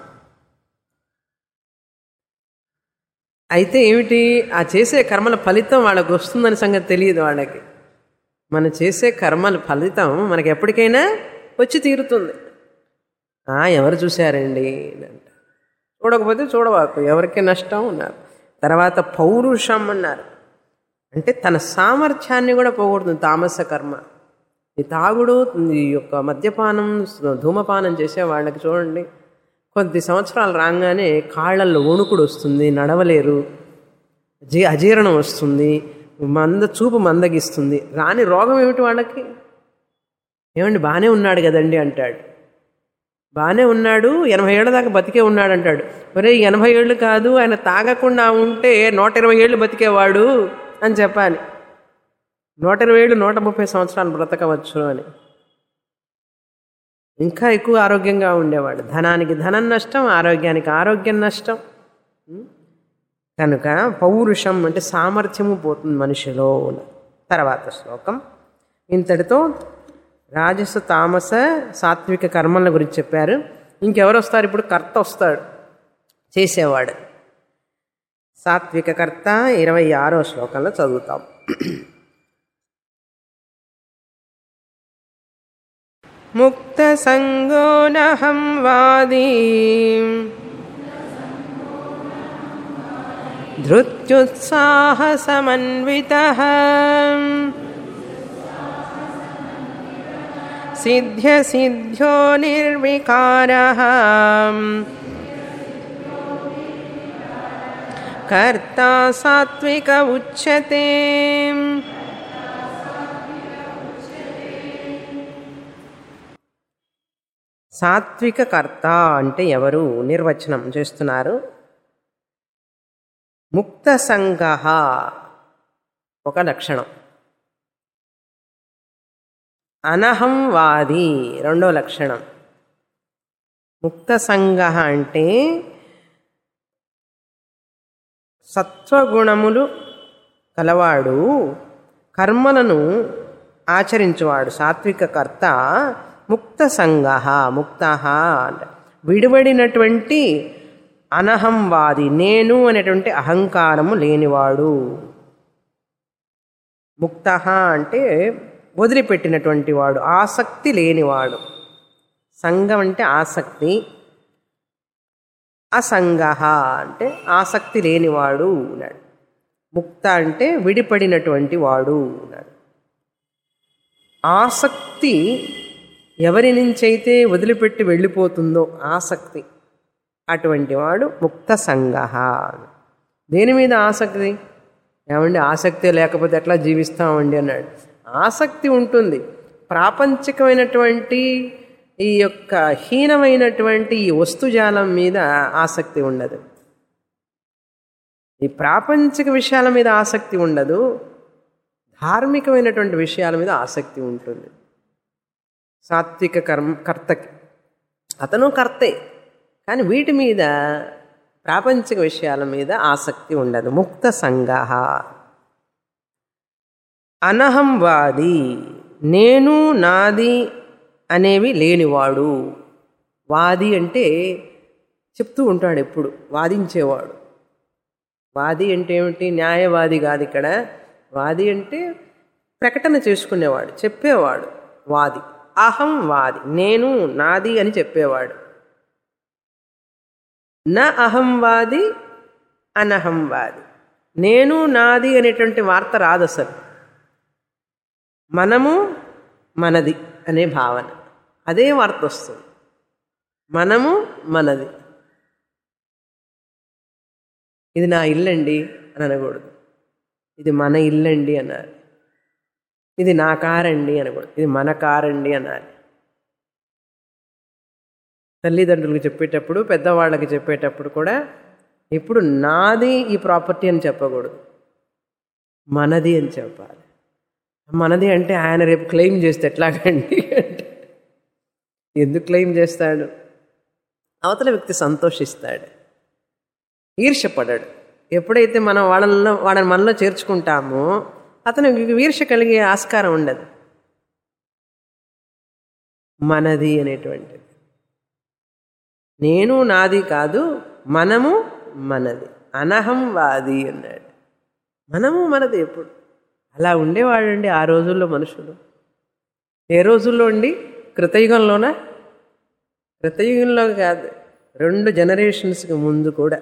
అయితే ఏమిటి ఆ చేసే కర్మల ఫలితం వాళ్ళకు వస్తుందని సంగతి తెలియదు వాళ్ళకి మనం చేసే కర్మల ఫలితం మనకి ఎప్పటికైనా వచ్చి తీరుతుంది "ఆ, ఎవరు చూశారండి అని అంట చూడకపోతే చూడవాకు ఎవరికి నష్టం ఉన్నారు తర్వాత పౌరుషం అన్నారు అంటే తన సామర్థ్యాన్ని కూడా పోగొడుతుంది తామస కర్మ ఈ తాగుడు ఈ యొక్క మద్యపానం ధూమపానం చేసే వాళ్ళకి చూడండి కొద్ది సంవత్సరాలు రాగానే కాళ్ళల్లో వణుకుడు వస్తుంది నడవలేరు జీ అజీర్ణం వస్తుంది మంద చూపు మందగిస్తుంది రాని రోగం ఏమిటి వాళ్ళకి ఏమండి బాగానే ఉన్నాడు కదండి అంటాడు బాగానే ఉన్నాడు ఎనభై ఏళ్ళ దాకా బతికే ఉన్నాడు అంటాడు ఒరే ఎనభై ఏళ్ళు కాదు ఆయన తాగకుండా ఉంటే నూట ఇరవై ఏళ్ళు బతికేవాడు అని చెప్పాలి నూట ఇరవై ఏళ్ళు నూట ముప్పై సంవత్సరాలు బ్రతకవచ్చు అని ఇంకా ఎక్కువ ఆరోగ్యంగా ఉండేవాడు ధనానికి ధనం నష్టం ఆరోగ్యానికి ఆరోగ్యం నష్టం ఉం? కనుక పౌరుషం అంటే సామర్థ్యము పోతుంది మనిషిలో తర్వాత శ్లోకం ఇంతటితో రాజస తామస సాత్విక కర్మల గురించి చెప్పారు ఇంకెవరు వస్తారు ఇప్పుడు కర్త వస్తాడు చేసేవాడు సాత్విక కర్త ఇరవై ఆరో శ్లోకంలో చదువుతాం ముక్త సంగోనహం వాదీ धृत्युत्साहसमन्वितः सिद्ध्यसिद्ध्यो निर्विकारः कर्ता सात्विक उच्यते సాత్విక కర్త అంటే ఎవరు నిర్వచనం చేస్తున్నారు ముక్త సంగ ఒక లక్షణం అనహంవాది రెండో లక్షణం ముక్త సంగ అంటే సత్వగుణములు కలవాడు కర్మలను ఆచరించువాడు సాత్విక కర్త ముక్త సంగ ముక్త అంట విడివడినటువంటి అనహంవాది నేను అనేటువంటి అహంకారము లేనివాడు ముక్త అంటే వదిలిపెట్టినటువంటి వాడు ఆసక్తి లేనివాడు సంఘం అంటే ఆసక్తి అసంగ అంటే ఆసక్తి లేనివాడు అన్నాడు ముక్త అంటే విడిపడినటువంటి వాడు అన్నాడు ఆసక్తి ఎవరి నుంచైతే వదిలిపెట్టి వెళ్ళిపోతుందో ఆసక్తి అటువంటి వాడు ముక్త సంగ దేని మీద ఆసక్తి ఏమండి ఆసక్తి లేకపోతే ఎట్లా జీవిస్తామండి అన్నాడు ఆసక్తి ఉంటుంది ప్రాపంచికమైనటువంటి ఈ యొక్క హీనమైనటువంటి ఈ వస్తుజాలం మీద ఆసక్తి ఉండదు ఈ ప్రాపంచిక విషయాల మీద ఆసక్తి ఉండదు ధార్మికమైనటువంటి విషయాల మీద ఆసక్తి ఉంటుంది సాత్విక కర్మ కర్తకి అతను కర్తే కానీ వీటి మీద ప్రాపంచిక విషయాల మీద ఆసక్తి ఉండదు ముక్త సంగ అనహంవాది నేను నాది అనేవి లేనివాడు వాది అంటే చెప్తూ ఉంటాడు ఎప్పుడు వాదించేవాడు వాది అంటే ఏమిటి న్యాయవాది కాదు ఇక్కడ వాది అంటే ప్రకటన చేసుకునేవాడు చెప్పేవాడు వాది అహం వాది నేను నాది అని చెప్పేవాడు నా అహంవాది అనహంవాది నేను నాది అనేటువంటి వార్త రాదు అసలు మనము మనది అనే భావన అదే వార్త వస్తుంది మనము మనది ఇది నా ఇల్లండి అని అనకూడదు ఇది మన ఇల్లండి అన్నారు ఇది నా కారండి అనకూడదు ఇది మన కారండి అన్నారు తల్లిదండ్రులకు చెప్పేటప్పుడు పెద్దవాళ్ళకి చెప్పేటప్పుడు కూడా ఇప్పుడు నాది ఈ ప్రాపర్టీ అని చెప్పకూడదు మనది అని చెప్పాలి మనది అంటే ఆయన రేపు క్లెయిమ్ చేస్తే ఎట్లాగండి అంటే ఎందుకు క్లెయిమ్ చేస్తాడు అవతల వ్యక్తి సంతోషిస్తాడు ఈర్ష్యపడాడు ఎప్పుడైతే మనం వాళ్ళలో వాళ్ళని మనలో చేర్చుకుంటామో అతను ఈర్ష్య కలిగే ఆస్కారం ఉండదు మనది అనేటువంటిది నేను నాది కాదు మనము మనది అనహం వాది అన్నాడు మనము మనది ఎప్పుడు అలా ఉండేవాడండి ఆ రోజుల్లో మనుషులు ఏ రోజుల్లో అండి కృతయుగంలోనా కృతయుగంలో కాదు రెండు జనరేషన్స్కి ముందు కూడా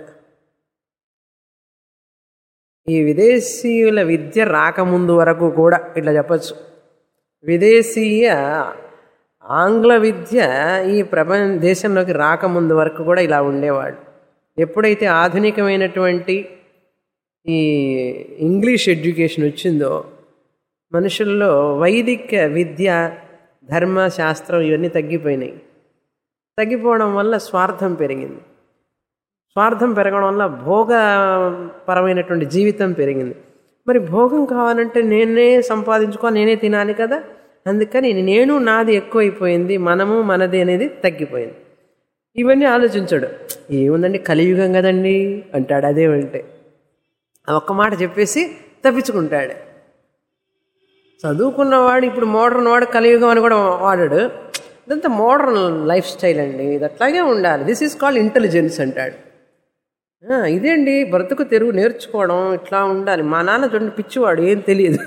ఈ విదేశీయుల విద్య రాకముందు వరకు కూడా ఇట్లా చెప్పచ్చు విదేశీయ ఆంగ్ల విద్య ఈ ప్రపంచ దేశంలోకి రాకముందు వరకు కూడా ఇలా ఉండేవాడు ఎప్పుడైతే ఆధునికమైనటువంటి ఈ ఇంగ్లీష్ ఎడ్యుకేషన్ వచ్చిందో మనుషుల్లో వైదిక విద్య ధర్మ శాస్త్రం ఇవన్నీ తగ్గిపోయినాయి తగ్గిపోవడం వల్ల స్వార్థం పెరిగింది స్వార్థం పెరగడం వల్ల భోగపరమైనటువంటి జీవితం పెరిగింది మరి భోగం కావాలంటే నేనే సంపాదించుకోవాలి నేనే తినాలి కదా అందుకని నేను నాది ఎక్కువైపోయింది మనము మనది అనేది తగ్గిపోయింది ఇవన్నీ ఆలోచించాడు ఏముందండి కలియుగం కదండి అంటాడు అదేమంటే ఒక్క మాట చెప్పేసి తప్పించుకుంటాడు చదువుకున్నవాడు ఇప్పుడు మోడర్న్ వాడు కలియుగం అని కూడా వాడాడు ఇదంతా మోడర్న్ లైఫ్ స్టైల్ అండి ఇది అట్లాగే ఉండాలి దిస్ ఈజ్ కాల్డ్ ఇంటెలిజెన్స్ అంటాడు ఇదేండి బ్రతుకు తెరుగు నేర్చుకోవడం ఇట్లా ఉండాలి మా నాన్న చూడండి పిచ్చివాడు ఏం తెలియదు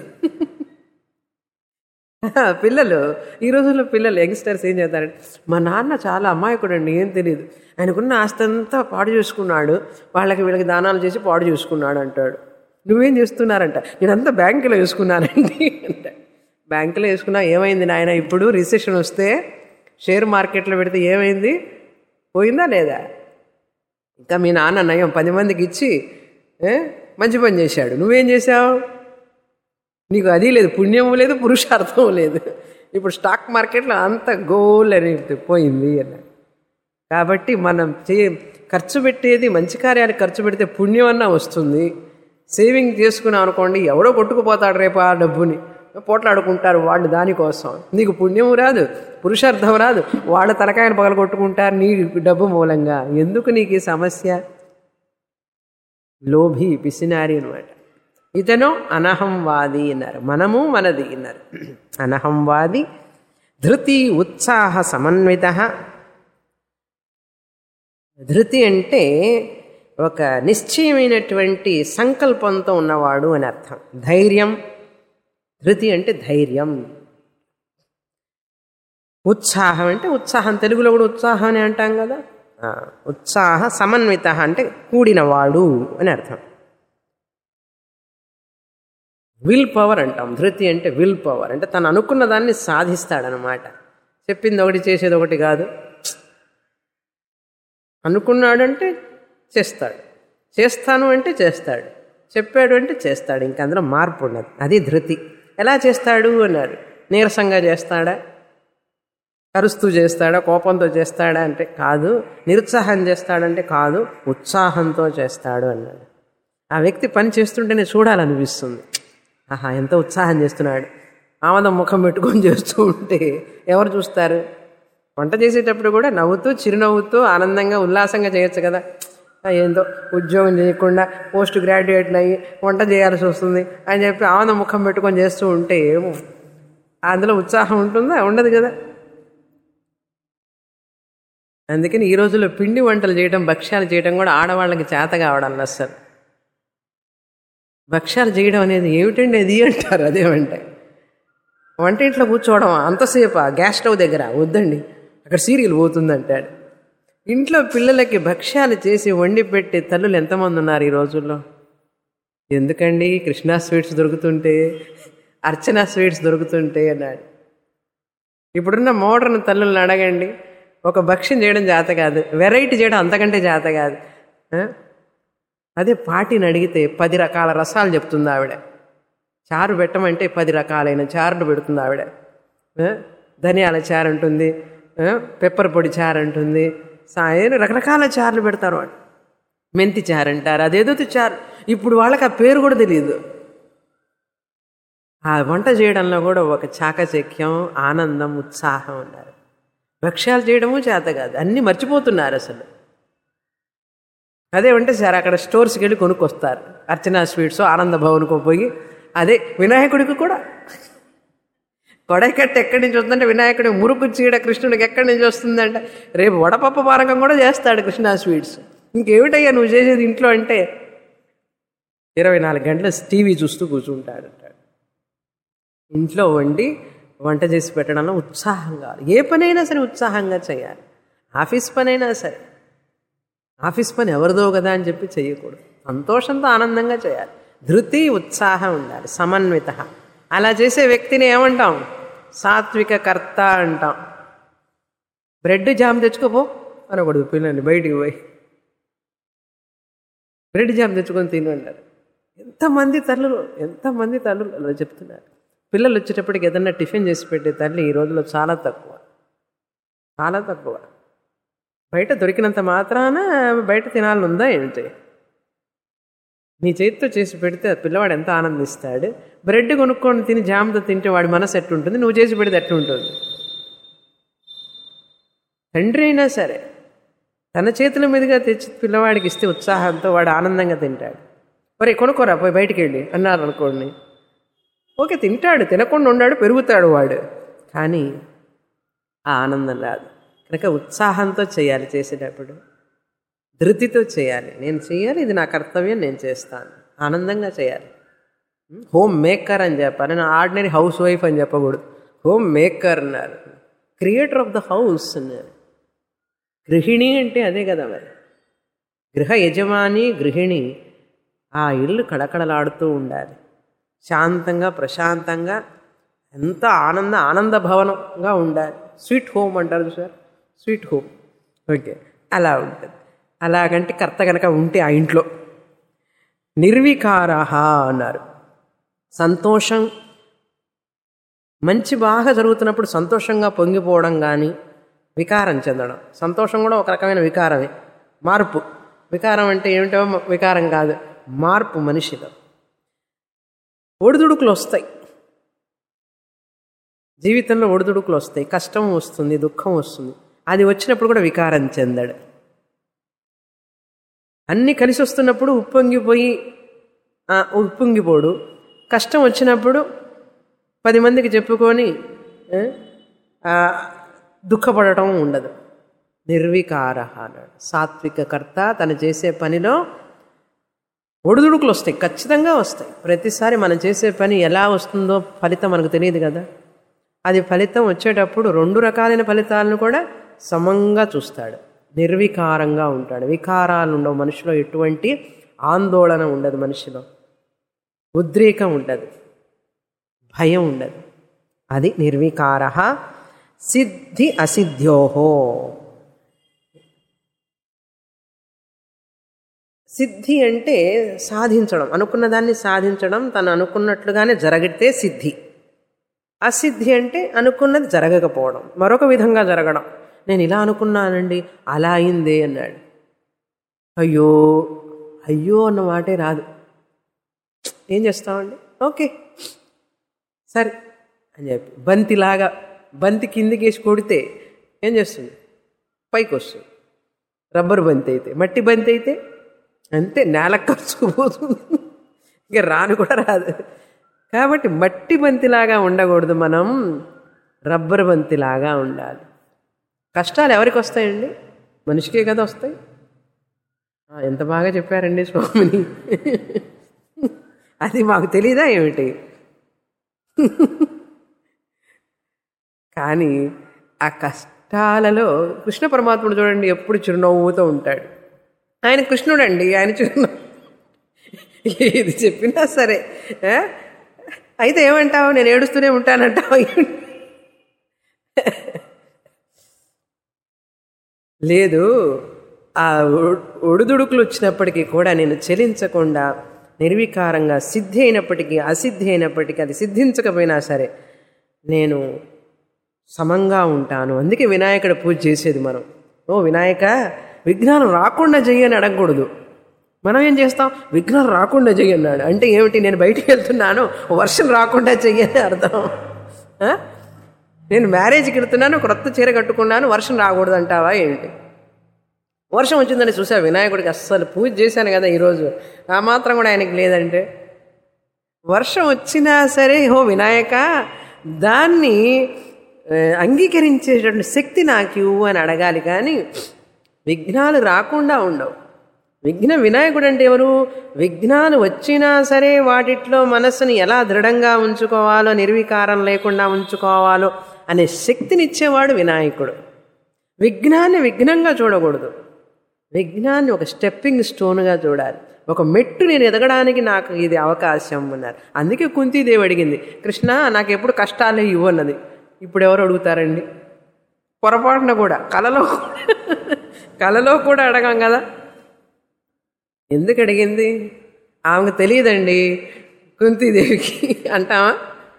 పిల్లలు ఈ రోజుల్లో పిల్లలు యంగ్స్టర్స్ ఏం చేస్తారంటే మా నాన్న చాలా అమాయకుడు అండి ఏం తెలియదు ఆయనకున్న ఆస్తి అంతా పాడు చేసుకున్నాడు వాళ్ళకి వీళ్ళకి దానాలు చేసి పాడు చేసుకున్నాడు అంటాడు నువ్వేం చేస్తున్నారంట నేనంతా బ్యాంకులో వేసుకున్నానండి అంట బ్యాంకులో వేసుకున్నా ఏమైంది నాయన ఇప్పుడు రిసెషన్ వస్తే షేర్ మార్కెట్లో పెడితే ఏమైంది పోయిందా లేదా ఇంకా మీ నాన్న నయం పది మందికి ఇచ్చి మంచి పని చేశాడు నువ్వేం చేశావు నీకు అది లేదు పుణ్యం లేదు పురుషార్థం లేదు ఇప్పుడు స్టాక్ మార్కెట్లో అంత గోల్ అని పోయింది అన్న కాబట్టి మనం చే ఖర్చు పెట్టేది మంచి కార్యానికి ఖర్చు పెడితే పుణ్యం అన్నా వస్తుంది సేవింగ్ చేసుకున్నాం అనుకోండి ఎవడో కొట్టుకుపోతాడు రేపు ఆ డబ్బుని పోట్లాడుకుంటారు వాళ్ళు దానికోసం నీకు పుణ్యం రాదు పురుషార్థం రాదు వాళ్ళ తలకాయలు పగల కొట్టుకుంటారు నీ డబ్బు మూలంగా ఎందుకు నీకు ఈ సమస్య లోభి పిసినారి అనమాట ఇతను అనహంవాది అన్నారు మనము మనది అన్నారు అనహంవాది ధృతి ఉత్సాహ సమన్విత ధృతి అంటే ఒక నిశ్చయమైనటువంటి సంకల్పంతో ఉన్నవాడు అని అర్థం ధైర్యం ధృతి అంటే ధైర్యం ఉత్సాహం అంటే ఉత్సాహం తెలుగులో కూడా ఉత్సాహం అని అంటాం కదా ఉత్సాహ సమన్విత అంటే కూడినవాడు అని అర్థం విల్ పవర్ అంటాం ధృతి అంటే విల్ పవర్ అంటే తను అనుకున్న దాన్ని సాధిస్తాడనమాట చెప్పింది ఒకటి చేసేది ఒకటి కాదు అనుకున్నాడంటే చేస్తాడు చేస్తాను అంటే చేస్తాడు చెప్పాడు అంటే చేస్తాడు ఇంక అందులో మార్పు ఉన్నది అది ధృతి ఎలా చేస్తాడు అన్నారు నీరసంగా చేస్తాడా కరుస్తూ చేస్తాడా కోపంతో చేస్తాడా అంటే కాదు నిరుత్సాహం చేస్తాడంటే కాదు ఉత్సాహంతో చేస్తాడు అన్నాడు ఆ వ్యక్తి పని చేస్తుంటేనే చూడాలనిపిస్తుంది ఆహా ఎంత ఉత్సాహం చేస్తున్నాడు ఆమదం ముఖం పెట్టుకొని చేస్తూ ఉంటే ఎవరు చూస్తారు వంట చేసేటప్పుడు కూడా నవ్వుతూ చిరునవ్వుతూ ఆనందంగా ఉల్లాసంగా చేయొచ్చు కదా ఆ, ఏందో ఉద్యోగం చేయకుండా పోస్ట్ గ్రాడ్యుయేట్లు అయ్యి వంట చేయాల్సి వస్తుంది అని చెప్పి ఆనంద ముఖం పెట్టుకొని చేస్తూ ఉంటే ఏమో అందులో ఉత్సాహం ఉంటుందా ఉండదు కదా అందుకని ఈ రోజుల్లో పిండి వంటలు చేయడం భక్ష్యాలు చేయడం కూడా ఆడవాళ్ళకి చేత కావడం అసలు భక్ష్యాలు చేయడం అనేది ఏమిటండి అది అంటారు అదేమంటే వంటింట్లో కూర్చోవడం అంతసేపు గ్యాస్ స్టవ్ దగ్గర వద్దండి అక్కడ సీరియల్ పోతుంది అంటాడు ఇంట్లో పిల్లలకి భక్ష్యాలు చేసి వండి పెట్టే తల్లులు ఎంతమంది ఉన్నారు ఈ రోజుల్లో ఎందుకండి కృష్ణా స్వీట్స్ దొరుకుతుంటే అర్చన స్వీట్స్ దొరుకుతుంటే అన్నాడు ఇప్పుడున్న మోడర్న్ తల్లులను అడగండి ఒక భక్ష్యం చేయడం చేత కాదు వెరైటీ చేయడం అంతకంటే చేత కాదు ఆ? అదే పాటిని అడిగితే పది రకాల రసాలు చెప్తుంది ఆవిడ చారు పెట్టమంటే పది రకాలైన చారులు పెడుతుంది ఆవిడ ఆ? ధనియాల చారు ఉంటుంది ఆ? పెప్పర్ పొడి చారు ఉంటుంది సాయం రకరకాల చారులు పెడతారు వాళ్ళు మెంతి చారు అంటారు అదేదో చారు ఇప్పుడు వాళ్ళకి ఆ పేరు కూడా తెలియదు ఆ వంట చేయడంలో కూడా ఒక చాకచక్యం ఆనందం ఉత్సాహం ఉన్నారు భక్ష్యాలు చేయడము చేత కాదు అన్నీ మర్చిపోతున్నారు అసలు అదే అంటే సార్ అక్కడ స్టోర్స్కి వెళ్ళి కొనుక్కొస్తారు అర్చనా స్వీట్స్ ఆనంద భవన్కో పోయి అదే వినాయకుడికి కూడా కొడైకట్ట ఎక్కడి నుంచి వస్తుందంటే వినాయకుడి మురుకు చీడ కృష్ణుడికి ఎక్కడి నుంచి వస్తుందంటే రేపు వడపప్పు పానకం కూడా చేస్తాడు కృష్ణా స్వీట్స్ ఇంకేమిటయ్యా నువ్వు చేసేది ఇంట్లో అంటే ఇరవై నాలుగు గంటలు టీవీ చూస్తూ కూర్చుంటాడు అంటాడు ఇంట్లో వండి వంట చేసి పెట్టడంలో ఉత్సాహం కావాలి ఏ పనైనా సరే ఉత్సాహంగా చేయాలి ఆఫీస్ పనైనా సరే ఆఫీస్ పని ఎవరిదో కదా అని చెప్పి చేయకూడదు సంతోషంతో ఆనందంగా చేయాలి ధృతి ఉత్సాహం ఉండాలి సమన్విత అలా చేసే వ్యక్తిని ఏమంటాం సాత్విక కర్త అంటాం బ్రెడ్ జామ్ తెచ్చుకోపో అనకూడదు పిల్లని బయటికి పోయి బ్రెడ్ జామ్ తెచ్చుకొని తిను అంటారు ఎంతమంది తల్లులు ఎంతమంది తల్లులు అలా చెప్తున్నారు పిల్లలు వచ్చేటప్పటికి ఏదన్నా టిఫిన్ చేసి పెట్టే తల్లి ఈ రోజుల్లో చాలా తక్కువ చాలా తక్కువ బయట దొరికినంత మాత్రాన బయట తినాలని ఉందా ఏంటి నీ చేతితో చేసి పెడితే ఆ పిల్లవాడు ఎంత ఆనందిస్తాడు బ్రెడ్ కొనుక్కొని తిని జామ్తో తింటే వాడి మనసు ఎట్టుంటుంది నువ్వు చేసి పెడితే ఎట్టుంటుంది తండ్రి అయినా సరే తన చేతుల మీదుగా తెచ్చి పిల్లవాడికి ఇస్తే ఉత్సాహంతో వాడు ఆనందంగా తింటాడు మరి కొనుక్కోరా పోయి బయటికి వెళ్ళి అన్నారు అనుకోండి ఓకే తింటాడు తినకుండా ఉన్నాడు పెరుగుతాడు వాడు కానీ ఆ ఆనందం రాదు కనుక ఉత్సాహంతో చేయాలి చేసేటప్పుడు ధృతితో చేయాలి నేను చేయాలి ఇది నా కర్తవ్యం నేను చేస్తాను ఆనందంగా చేయాలి హోమ్ మేకర్ అని చెప్పాలి నేను ఆర్డినరీ హౌస్ వైఫ్ అని చెప్పకూడదు హోమ్ మేకర్ అన్నారు క్రియేటర్ ఆఫ్ ద హౌస్ అన్నారు గృహిణి అంటే అదే కదా మరి గృహ యజమాని గృహిణి ఆ ఇల్లు కళకళలాడుతూ ఉండాలి శాంతంగా ప్రశాంతంగా ఎంత ఆనంద ఆనంద భవనంగా ఉండాలి స్వీట్ హోమ్ అంటారు సార్ స్వీట్ హోమ్ ఓకే అలా ఉంటుంది అలాగంటే కర్త కనుక ఉంటే ఆ ఇంట్లో నిర్వికార అన్నారు సంతోషం మంచి బాగా జరుగుతున్నప్పుడు సంతోషంగా పొంగిపోవడం కానీ వికారం చెందడం సంతోషం కూడా ఒక రకమైన వికారమే మార్పు వికారం అంటే ఏమిటో వికారం కాదు మార్పు మనిషిలో ఒడిదుడుకులు వస్తాయి జీవితంలో ఒడిదుడుకులు వస్తాయి కష్టం వస్తుంది దుఃఖం వస్తుంది అది వచ్చినప్పుడు కూడా వికారం చెందడు అన్నీ కలిసి వస్తున్నప్పుడు ఉప్పొంగిపోయి ఆ, ఉప్పొంగిపోడు కష్టం వచ్చినప్పుడు పది మందికి చెప్పుకొని ఆ, ఆ, దుఃఖపడటం ఉండదు నిర్వికార అన్నాడు సాత్విక కర్త తను చేసే పనిలో ఒడిదుడుకులు వస్తాయి ఖచ్చితంగా వస్తాయి ప్రతిసారి మనం చేసే పని ఎలా వస్తుందో ఫలితం మనకు తెలియదు కదా అది ఫలితం వచ్చేటప్పుడు రెండు రకాలైన ఫలితాలను కూడా సమంగా చూస్తాడు నిర్వికారంగా ఉంటాడు వికారాలు ఉండవు మనిషిలో ఎటువంటి ఆందోళన ఉండదు మనిషిలో ఉద్రేకం ఉండదు భయం ఉండదు అది నిర్వికార సిద్ధి అసిద్ధ్యోహో సిద్ధి అంటే సాధించడం అనుకున్న దాన్ని సాధించడం తను అనుకున్నట్లుగానే జరిగితే సిద్ధి అసిద్ధి అంటే అనుకున్నది జరగకపోవడం మరొక విధంగా జరగడం నేను ఇలా అనుకున్నానండి అలా అయిందే అన్నాడు అయ్యో అయ్యో అన్న మాటే రాదు ఏం చేస్తామండి ఓకే సరే అని చెప్పి బంతిలాగా బంతి కిందికి వేసి కొడితే ఏం చేస్తుంది పైకి వస్తుంది రబ్బర్ బంతి అయితే మట్టి బంతి అయితే అంతే నేల ఖర్చుకుపోతుంది ఇంకా రాను కూడా రాదు కాబట్టి మట్టి బంతిలాగా ఉండకూడదు మనం రబ్బర్ బంతిలాగా ఉండాలి కష్టాలు ఎవరికి వస్తాయండి మనిషికే కదా వస్తాయి ఆ, ఎంత బాగా చెప్పారండి స్వామిని అది మాకు తెలీదా ఏమిటి కానీ ఆ కష్టాలలో కృష్ణ పరమాత్ముడు చూడండి ఎప్పుడు చిరునవ్వుతూ ఉంటాడు ఆయన కృష్ణుడండి ఆయన చిరునవ్వు ఏది చెప్పినా సరే ఆ? అయితే ఏమంటావు నేను ఏడుస్తూనే ఉంటానంటావు లేదు ఆ ఒ- ఒడిదుడుకులు వచ్చినప్పటికీ కూడా నేను చెలించకుండా నిర్వికారంగా సిద్ధి అయినప్పటికీ అసిద్ధి అయినప్పటికీ అది సిద్ధించకపోయినా సరే నేను సమంగా ఉంటాను అందుకే వినాయకుడు పూజ చేసేది మనం ఓ వినాయక విఘ్నాలు రాకుండా చెయ్యని అడగకూడదు మనం ఏం చేస్తాం విఘ్నాలు రాకుండా చెయ్యన్నాడు అంటే ఏమిటి నేను బయటికి వెళ్తున్నాను వర్షం రాకుండా చెయ్యని అర్థం ఆ? నేను మ్యారేజ్కి వెళ్తున్నాను క్రొత్త చీర కట్టుకున్నాను వర్షం రాకూడదు అంటావా ఏంటి వర్షం వచ్చిందని చూసా వినాయకుడికి అస్సలు పూజ చేశాను కదా ఈరోజు ఆ మాత్రం కూడా ఆయనకి లేదంటే వర్షం వచ్చినా సరే హో వినాయక దాన్ని ఆ, అంగీకరించేటటువంటి శక్తి నాకు ఇవ్వు అని అడగాలి కానీ విఘ్నాలు రాకుండా ఉండవు విఘ్న వినాయకుడు అంటే ఎవరు విఘ్నాలు వచ్చినా సరే వాటిట్లో మనస్సుని ఎలా దృఢంగా ఉంచుకోవాలో నిర్వికారం లేకుండా ఉంచుకోవాలో అనే శక్తినిచ్చేవాడు వినాయకుడు విఘ్నాన్ని విఘ్నంగా చూడకూడదు విఘ్నాన్ని ఒక స్టెప్పింగ్ స్టోన్గా చూడాలి ఒక మెట్టు నేను ఎదగడానికి నాకు ఇది అవకాశం అన్నారు అందుకే కుంతీదేవి అడిగింది కృష్ణ నాకు ఎప్పుడు కష్టాలే ఇవ్వన్నది ఇప్పుడు ఎవరు అడుగుతారండి పొరపాటున కూడా కలలో కలలో కూడా అడగం కదా ఎందుకు అడిగింది ఆమెకు తెలియదండి కుంతీదేవికి అంటావా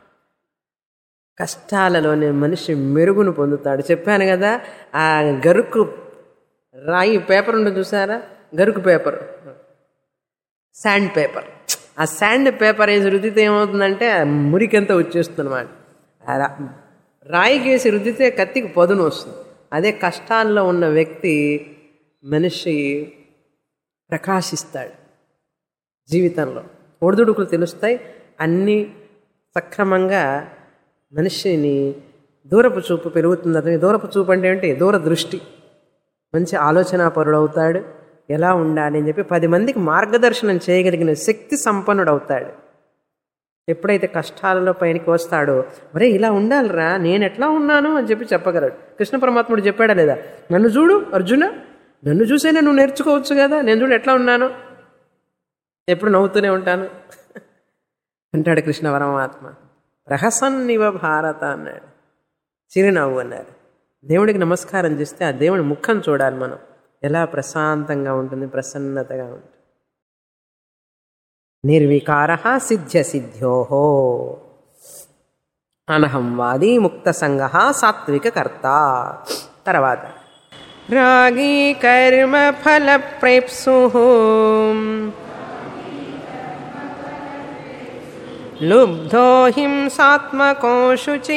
కష్టాలలోనే మనిషి మెరుగును పొందుతాడు చెప్పాను కదా ఆ గరుకు రాయి పేపర్ ఉండదు చూసారా గరుకు పేపర్ శాండ్ పేపర్ ఆ శాండ్ పేపర్ వేసి రుద్దితే ఏమవుతుందంటే ఆ మురికంతా వచ్చేస్తుంది అనమాట రాయికి వేసి రుద్దితే కత్తికి పదును వస్తుంది అదే కష్టాల్లో ఉన్న వ్యక్తి మనిషి ప్రకాశిస్తాడు జీవితంలో ఒడిదుడుకులు తెలుస్తాయి అన్నీ సక్రమంగా మనిషిని దూరపు చూపు పెరుగుతుంది అతని దూరపు చూపు అంటే ఏంటి దూరదృష్టి మంచి ఆలోచన పరుడవుతాడు ఎలా ఉండాలి అని చెప్పి పది మందికి మార్గదర్శనం చేయగలిగిన శక్తి సంపన్నుడు అవుతాడు ఎప్పుడైతే కష్టాలలో పైనకి వస్తాడో మరే ఇలా ఉండాలిరా నేను ఎట్లా ఉన్నాను అని చెప్పి చెప్పగలడు కృష్ణ పరమాత్ముడు చెప్పాడా లేదా నన్ను చూడు అర్జున నన్ను చూసైనా నువ్వు నేర్చుకోవచ్చు కదా నేను చూడు ఎట్లా ఉన్నాను ఎప్పుడు నవ్వుతూనే ఉంటాను అంటాడు కృష్ణ పరమాత్మ ప్రహసన్నివ భారత అన్నాడు చిరునవ్వు అన్నారు దేవుడికి నమస్కారం చేస్తే ఆ దేవుడి ముఖం చూడాలి మనం ఎలా ప్రశాంతంగా ఉంటుంది ప్రసన్నతగా ఉంటుంది నిర్వికార సిద్ధ్య సిద్ధ్యో అనహంవాది ముక్త సంగ సాత్విక కర్త తర్వాత రాగీ కర్మ ఫల ప్రేప్సు లుబ్ధో హింసాత్మకో శుచి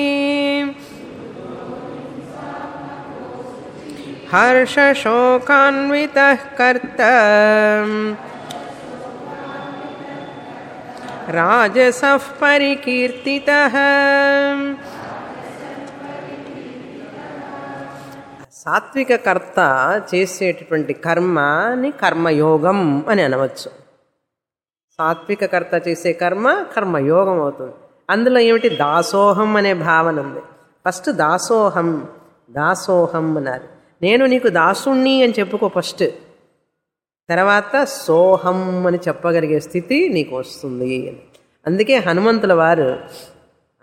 హర్షశోకాన్విత కర్త రాజసః పరికీర్తిత సాత్విక కర్త చేసేటటువంటి కర్మని కర్మయోగం అని అనవచ్చు సాత్విక కర్త చేసే కర్మ కర్మయోగం అవుతుంది అందులో ఏమిటి దాసోహం అనే భావన ఉంది ఫస్ట్ దాసోహం దాసోహం అన్నారు నేను నీకు దాసుణ్ణి అని చెప్పుకో ఫస్ట్ తర్వాత సోహం అని చెప్పగలిగే స్థితి నీకు వస్తుంది అని అందుకే హనుమంతుల వారు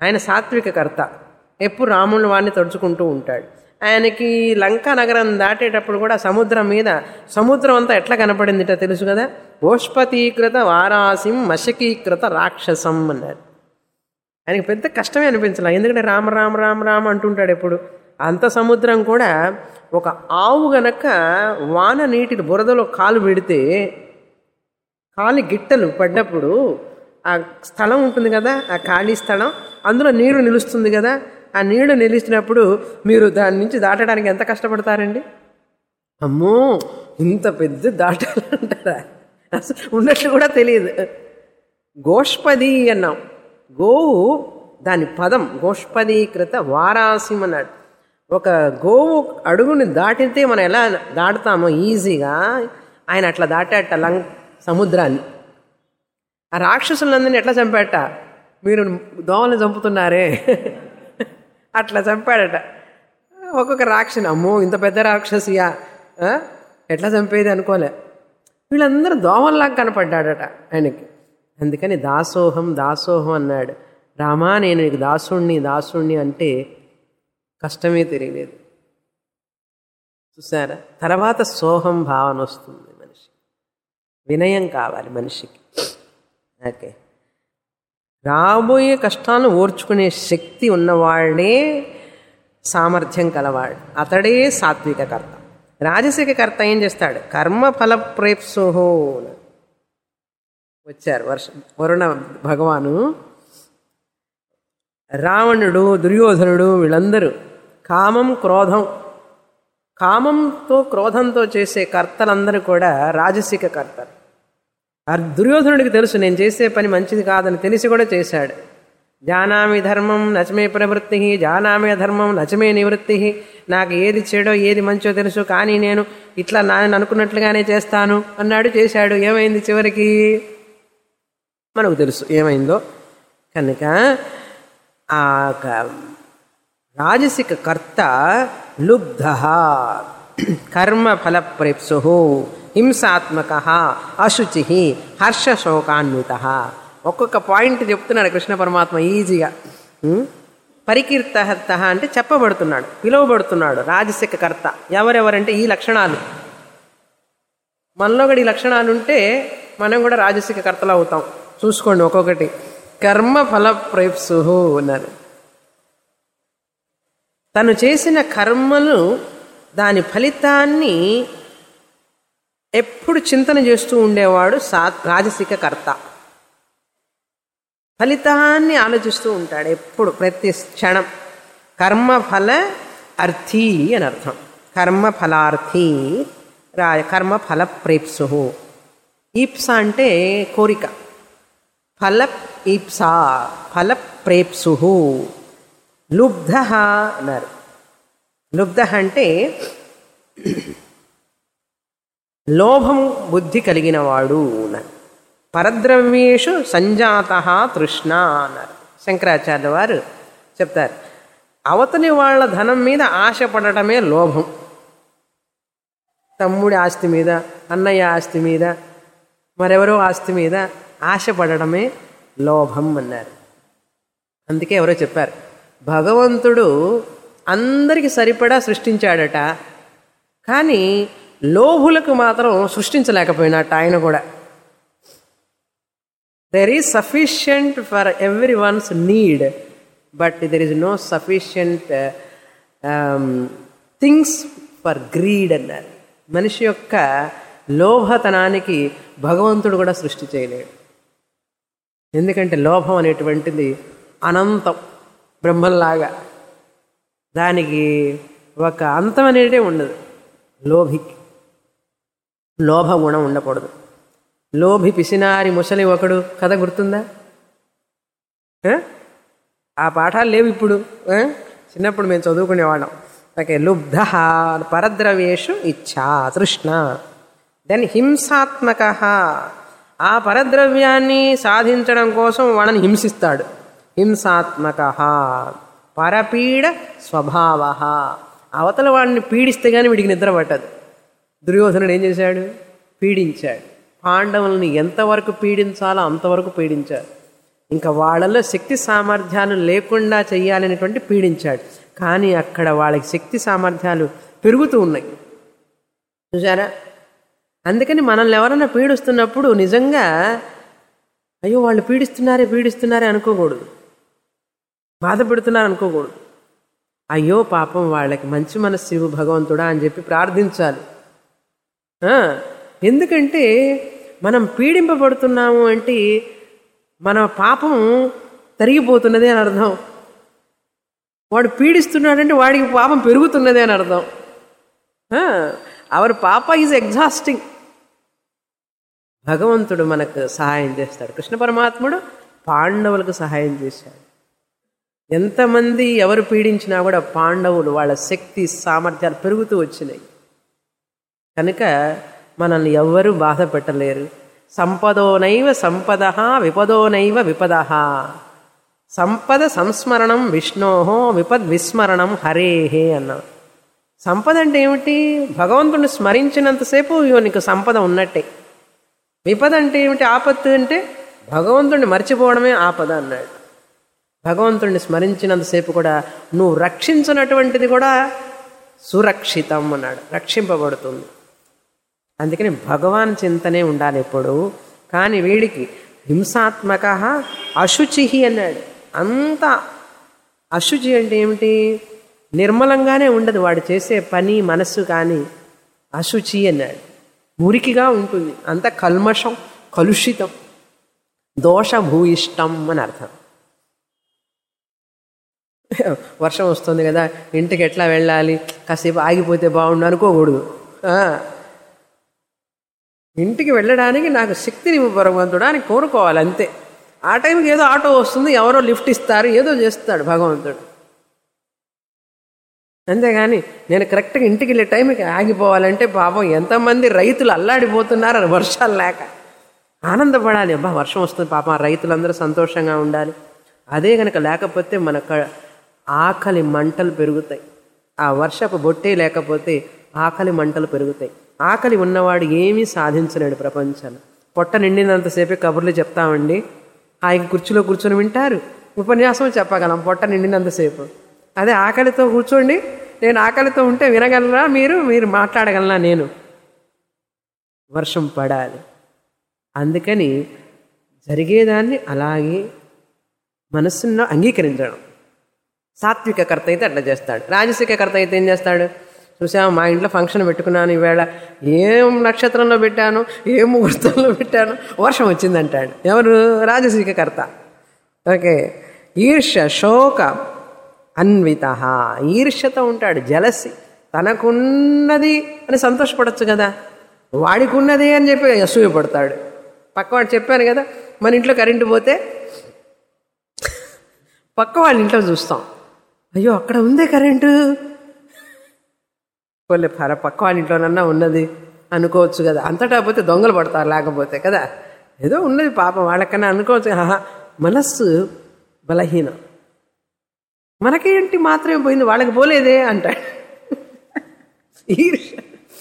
ఆయన సాత్విక కర్త ఎప్పుడు రాముని వాడిని తడుచుకుంటూ ఉంటాడు ఆయనకి లంకా నగరం దాటేటప్పుడు కూడా సముద్రం మీద సముద్రం అంతా ఎట్లా కనపడిందిట తెలుసు కదా గోష్పతీకృత వారాసిం మశకీకృత రాక్షసం అన్నారు ఆయనకి పెద్ద కష్టమే అనిపించాల ఎందుకంటే రామ రామ రామ రామ అంటుంటాడు ఎప్పుడు అంత సముద్రం కూడా ఒక ఆవు గనక వాన నీటి బురదలో కాలు పెడితే కాలి గిట్టలు పడ్డప్పుడు ఆ స్థలం ఉంటుంది కదా ఆ ఖాళీ స్థలం అందులో నీరు నిలుస్తుంది కదా ఆ నీళ్లు నిలిచినప్పుడు మీరు దాని నుంచి దాటడానికి ఎంత కష్టపడతారండి అమ్మో ఇంత పెద్ద దాటాలంటారా అసలు ఉన్నట్లు కూడా తెలియదు గోష్పది అన్నాం గోవు దాని పదం గోష్పదీకృత వారాసిం అన్నాడు ఒక గోవు అడుగుని దాటితే మనం ఎలా దాటుతామో ఈజీగా ఆయన అట్లా దాటాట లంగ్ సముద్రాన్ని ఆ రాక్షసులందరినీ ఎట్లా చంపాట మీరు దోమల్ని చంపుతున్నారే అట్లా చంపాడట ఒక్కొక్క రాక్షని అమ్మో ఇంత పెద్ద రాక్షసియా ఆ? ఎట్లా చంపేది అనుకోలే వీళ్ళందరూ దోమల్లాగా కనపడ్డాడట ఆయనకి అందుకని దాసోహం దాసోహం అన్నాడు రామా నేను నీకు దాసుణ్ణి దాసుణ్ణి అంటే కష్టమే తెలియలేదు చూసారా తర్వాత సోహం భావన వస్తుంది మనిషి వినయం కావాలి మనిషికి ఓకే రాబోయే కష్టాలను ఓర్చుకునే శక్తి ఉన్నవాడే సామర్థ్యం కలవాడు అతడే సాత్విక కర్త రాజసిక కర్త ఏం చేస్తాడు కర్మ ఫల ప్రేప్సోహో వచ్చారు వర్ష వరుణ భగవాను రావణుడు దుర్యోధనుడు వీళ్ళందరూ కామం క్రోధం కామంతో క్రోధంతో చేసే కర్తలందరూ కూడా రాజసిక కర్తలు ఆ దుర్యోధనుడికి తెలుసు నేను చేసే పని మంచిది కాదని తెలిసి కూడా చేశాడు జానామి ధర్మం నచమే ప్రవృత్తి జానామి అధర్మం నచమే నివృత్తి నాకు ఏది చెడో ఏది మంచో తెలుసు కానీ నేను ఇట్లా నేను అనుకున్నట్లుగానే చేస్తాను అన్నాడు చేశాడు ఏమైంది చివరికి మనకు తెలుసు ఏమైందో కనుక ఆ క- రాజసిక కర్త లుబ్ధ కర్మ ఫలప్రేప్సు హింసాత్మక అశుచి హర్షశోకాన్విత ఒక్కొక్క పాయింట్ చెప్తున్నాడు కృష్ణ పరమాత్మ ఈజీగా ఉం? పరికీర్త అంటే చెప్పబడుతున్నాడు పిలువబడుతున్నాడు రాజసిక కర్త ఎవరెవరంటే ఈ లక్షణాలు మనలో కూడా ఈ లక్షణాలు ఉంటే మనం కూడా రాజసిక కర్తలు అవుతాం చూసుకోండి ఒక్కొక్కటి కర్మ ఫల ప్రేప్సు అన్నారు తను చేసిన కర్మలు దాని ఫలితాన్ని ఎప్పుడు చింతన చేస్తూ ఉండేవాడు సా రాజసిక కర్త ఫలితాన్ని ఆలోచిస్తూ ఉంటాడు ఎప్పుడు ప్రతి క్షణం కర్మఫల అర్థి అని అర్థం కర్మఫలార్థి రా కర్మఫల ప్రేప్సు ఈప్స అంటే కోరిక ఫల ఈప్సా ఫల ప్రేప్సు లుబ్ధ అన్నారు లుబ్ధ అంటే లోభం బుద్ధి కలిగినవాడు అన్నారు పరద్రవ్యేషు సంజాత తృష్ణ అన్నారు శంకరాచార్య వారు చెప్తారు అవతలి వాళ్ళ ధనం మీద ఆశపడటమే లోభం తమ్ముడి ఆస్తి మీద అన్నయ్య ఆస్తి మీద మరెవరో ఆస్తి మీద ఆశపడడమే లోభం అన్నారు అందుకే ఎవరో చెప్పారు భగవంతుడు అందరికి సరిపడా సృష్టించాడట కానీ లోభులకు మాత్రం సృష్టించలేకపోయినట్ట ఆయన కూడా there is sufficient for everyone's need but there is no sufficient things for greed అన్నారు మనిషి యొక్క లోభతనానికి భగవంతుడు కూడా సృష్టి చేయలేడు ఎందుకంటే లోభం అనేటువంటిది అనంతం బ్రహ్మంలాగా దానికి ఒక అంతం అనేదే ఉండదు లోభికి లోభ గుణం ఉండకూడదు లోభి పిసినారి ముసలి ఒకడు కథ గుర్తుందా ఆ? ఆ పాఠాలు లేవు ఇప్పుడు ఆ? చిన్నప్పుడు మేము చదువుకునేవాళ్ళం ఓకే లుబ్ధ పరద్రవ్యేషు ఇచ్ఛా తృష్ణ దెన్ హింసాత్మక ఆ పరద్రవ్యాన్ని సాధించడం కోసం వాళ్ళని హింసిస్తాడు హింసాత్మక పరపీడ స్వభావ అవతల వాడిని పీడిస్తే కానీ వీడికి నిద్ర పట్టదు దుర్యోధనుడు ఏం చేశాడు పీడించాడు పాండవుల్ని ఎంతవరకు పీడించాలో అంతవరకు పీడించాడు ఇంకా వాళ్ళలో శక్తి సామర్థ్యాలు లేకుండా చెయ్యాలనేటువంటి పీడించాడు కానీ అక్కడ వాళ్ళకి శక్తి సామర్థ్యాలు పెరుగుతూ ఉన్నాయి చూసారా అందుకని మనల్ని ఎవరైనా పీడిస్తున్నప్పుడు నిజంగా అయ్యో వాళ్ళు పీడిస్తున్నారే పీడిస్తున్నారే అనుకోకూడదు బాధ పెడుతున్నారు అనుకోకూడదు అయ్యో పాపం వాళ్ళకి మంచి మనస్సు ఇవ్వు భగవంతుడా అని చెప్పి ప్రార్థించాలి ఆ, ఎందుకంటే మనం పీడింపబడుతున్నాము అంటే మన పాపం తరిగిపోతున్నది అని అర్థం వాడు పీడిస్తున్నాడంటే వాడికి పాపం పెరుగుతున్నది అని అర్థం అవర్ పాప ఈజ్ ఎగ్జాస్టింగ్ భగవంతుడు మనకు సహాయం చేస్తాడు కృష్ణ పరమాత్ముడు పాండవులకు సహాయం చేశాడు ఎంతమంది ఎవరు పీడించినా కూడా పాండవులు వాళ్ళ శక్తి సామర్థ్యాలు పెరుగుతూ వచ్చినాయి కనుక మనల్ని ఎవ్వరూ బాధ పెట్టలేరు సంపదోనైవ సంపద విపదోనైవ విపద సంపద సంస్మరణం విష్ణోహో విపద్ విస్మరణం హరేహే అన్నాం సంపద అంటే ఏమిటి భగవంతుడిని స్మరించినంతసేపు ఇగో నీకు సంపద ఉన్నట్టే విపద అంటే ఏమిటి ఆపత్తు అంటే భగవంతుడిని మర్చిపోవడమే ఆపద అన్నాడు భగవంతుడిని స్మరించినంతసేపు కూడా నువ్వు రక్షించినటువంటిది కూడా సురక్షితం అన్నాడు రక్షింపబడుతుంది అందుకని భగవాన్ చింతనే ఉండాలి ఎప్పుడు కానీ వీడికి హింసాత్మక అశుచి అన్నాడు అంత అశుచి అంటే ఏమిటి నిర్మలంగానే ఉండదు వాడు చేసే పని మనస్సు కానీ అశుచి అన్నాడు మురికిగా ఉంటుంది అంత కల్మషం కలుషితం దోషభూయిష్టం అని అర్థం వర్షం వస్తుంది కదా ఇంటికి ఎట్లా వెళ్ళాలి కాసేపు ఆగిపోతే బాగుండు అనుకోకూడదు ఆ. ఇంటికి వెళ్ళడానికి నాకు శక్తిని భగవంతుడా అని కోరుకోవాలి అంతే ఆ టైంకి ఏదో ఆటో వస్తుంది ఎవరో లిఫ్ట్ ఇస్తారు ఏదో చేస్తాడు భగవంతుడు అంతేగాని నేను కరెక్ట్గా ఇంటికి వెళ్ళే టైంకి ఆగిపోవాలంటే పాపం ఎంతమంది రైతులు అల్లాడిపోతున్నారు వర్షాలు లేక ఆనందపడాలి అబ్బా వర్షం వస్తుంది పాపం ఆ రైతులందరూ సంతోషంగా ఉండాలి అదే కనుక లేకపోతే మన క- ఆకలి మంటలు పెరుగుతాయి ఆ వర్షపు బొట్టే లేకపోతే ఆకలి మంటలు పెరుగుతాయి ఆకలి ఉన్నవాడు ఏమీ సాధించలేడు ప్రపంచాన్ని పొట్ట నిండినంతసేపే కబుర్లు చెప్తామండి హాయిగా కుర్చీలో కూర్చొని వింటారు ఉపన్యాసం చెప్పగలం పొట్ట నిండినంతసేపు అదే ఆకలితో కూర్చోండి నేను ఆకలితో ఉంటే వినగలరా మీరు మీరు మాట్లాడగలనా నేను వర్షం పడాలి అందుకని జరిగేదాన్ని అలాగే మనస్సులో అంగీకరించడం సాత్విక కర్త అయితే అట్లా చేస్తాడు రాజసిక కర్త అయితే ఏం చేస్తాడు చూసావా మా ఇంట్లో ఫంక్షన్ పెట్టుకున్నాను ఈవేళ ఏం నక్షత్రంలో పెట్టాను ఏ ముహూర్తంలో పెట్టాను వర్షం వచ్చిందంటాడు ఎవరు రాజసిక కర్త ఓకే ఈర్ష శోక అన్విత ఈర్ష్యతో ఉంటాడు జలసి తనకున్నది అని సంతోషపడచ్చు కదా వాడికి ఉన్నది అని చెప్పి అసూయపడతాడు పక్కవాడు చెప్పాను కదా మన ఇంట్లో కరెంటు పోతే పక్క వాళ్ళ ఇంట్లో చూస్తాం అయ్యో అక్కడ ఉందే కరెంటు పోలే పర పక్క వాళ్ళ ఇంట్లోనన్నా ఉన్నది అనుకోవచ్చు కదా అంతటా పోతే దొంగలు పడతారు లేకపోతే కదా ఏదో ఉన్నది పాపం వాళ్ళకన్నా అనుకోవచ్చు ఆహా, మనస్సు బలహీనం మనకేంటి మాత్రమే పోయింది వాళ్ళకి పోలేదే అంటాడు ఈర్ష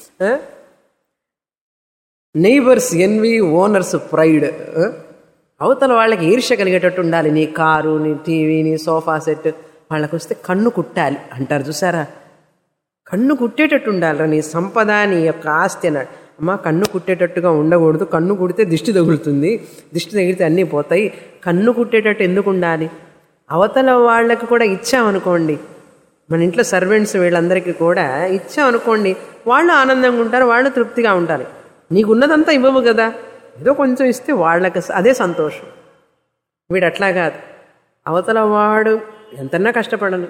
నైబర్స్ ఎన్వి ఓనర్స్ ప్రైడ్ అవతల వాళ్ళకి ఈర్ష్య కలిగేటట్టు ఉండాలి నీ కారు నీ టీవీ నీ సోఫా సెట్ వాళ్ళకి వస్తే కన్ను కుట్టాలి అంటారు చూసారా కన్ను కుట్టేటట్టు ఉండాలిరా నీ సంపద నీ యొక్క ఆస్తి అన్నాడు అమ్మ కన్ను కుట్టేటట్టుగా ఉండకూడదు కన్ను కుడితే దిష్టి తగులుతుంది దిష్టి తగిలితే అన్నీ పోతాయి కన్ను కుట్టేటట్టు ఎందుకు ఉండాలి అవతల వాళ్ళకి కూడా ఇచ్చామనుకోండి మన ఇంట్లో సర్వెంట్స్ వీళ్ళందరికీ కూడా ఇచ్చామనుకోండి వాళ్ళు ఆనందంగా ఉంటారు వాళ్ళు తృప్తిగా ఉంటారు నీకున్నదంతా ఇవ్వవు కదా ఏదో కొంచెం ఇస్తే వాళ్ళకి అదే సంతోషం వీడు అట్లా కాదు అవతల వాడు ఎంతన్నా కష్టపడను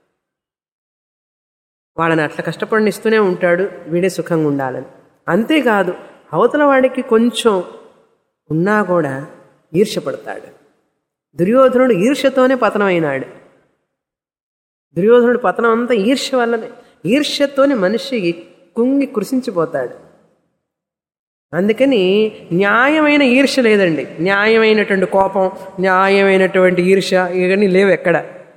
వాళ్ళని అట్లా కష్టపడినిస్తూనే ఉంటాడు వీడే సుఖంగా ఉండాలని అంతేకాదు అవతల వాడికి కొంచెం ఉన్నా కూడా ఈర్ష్యపడతాడు దుర్యోధనుడు ఈర్ష్యతోనే పతనమైనాడు దుర్యోధనుడు పతనం అంతా ఈర్ష్య వల్లనే ఈర్ష్యతోనే మనిషి కుంగి కృషించిపోతాడు అందుకని న్యాయమైన ఈర్ష్య లేదండి న్యాయమైనటువంటి కోపం న్యాయమైనటువంటి ఈర్ష్య ఇవన్నీ లేవు ఎక్కడ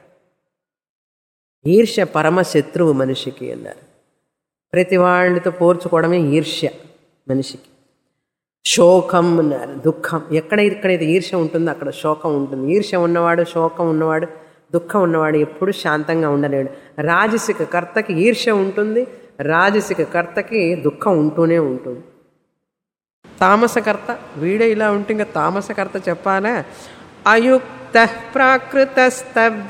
ఈర్ష్య పరమ శత్రువు మనిషికి అన్నారు ప్రతి వాళ్ళతో పోల్చుకోవడమే ఈర్ష్య మనిషికి శోకం అన్నారు దుఃఖం ఎక్కడ ఎక్కడైతే ఈర్ష్య ఉంటుందో అక్కడ శోకం ఉంటుంది ఈర్ష్య ఉన్నవాడు శోకం ఉన్నవాడు దుఃఖం ఉన్నవాడు ఎప్పుడు శాంతంగా ఉండలేడు రాజసిక కర్తకి ఈర్ష్య ఉంటుంది రాజసిక కర్తకి దుఃఖం ఉంటూనే ఉంటుంది తామసకర్త వీడే ఇలా ఉంటే ఇంకా తామసకర్త చెప్పాలా అయుక్త ప్రాకృత స్తబ్ద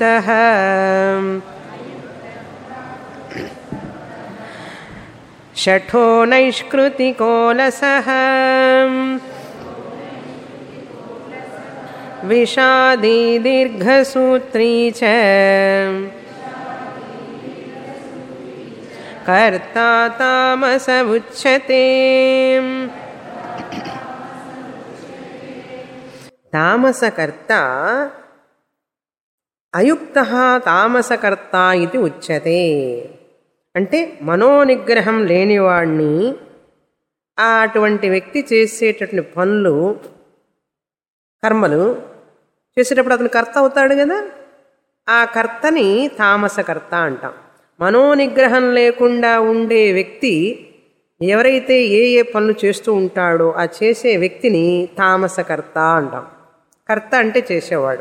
షఠో నైష్కృతికోలస విషాదీ దీర్ఘసూత్రీ చ కర్తా తామస ఉచ్యతే తామసకర్త అయుక్త తామసకర్త ఇది ఉచ్యతే అంటే మనోనిగ్రహం లేనివాడిని ఆ అటువంటి వ్యక్తి చేసేటటువంటి పనులు కర్మలు చేసేటప్పుడు అతను కర్త అవుతాడు కదా ఆ కర్తని తామసకర్త అంటాం మనోనిగ్రహం లేకుండా ఉండే వ్యక్తి ఎవరైతే ఏ ఏ పనులు చేస్తూ ఉంటాడో ఆ చేసే వ్యక్తిని తామసకర్త అంటాం కర్త అంటే చేసేవాడు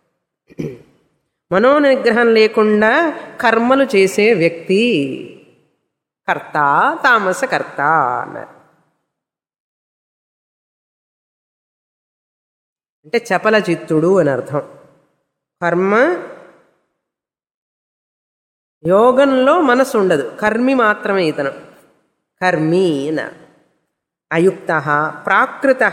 మనోనిగ్రహం లేకుండా కర్మలు చేసే వ్యక్తి కర్త తామసకర్త అన్నారు అంటే చపల చిత్తుడు అని అర్థం కర్మ యోగంలో మనసు ఉండదు కర్మి మాత్రమే ఇతను కర్మి అని అయుక్త ప్రాకృత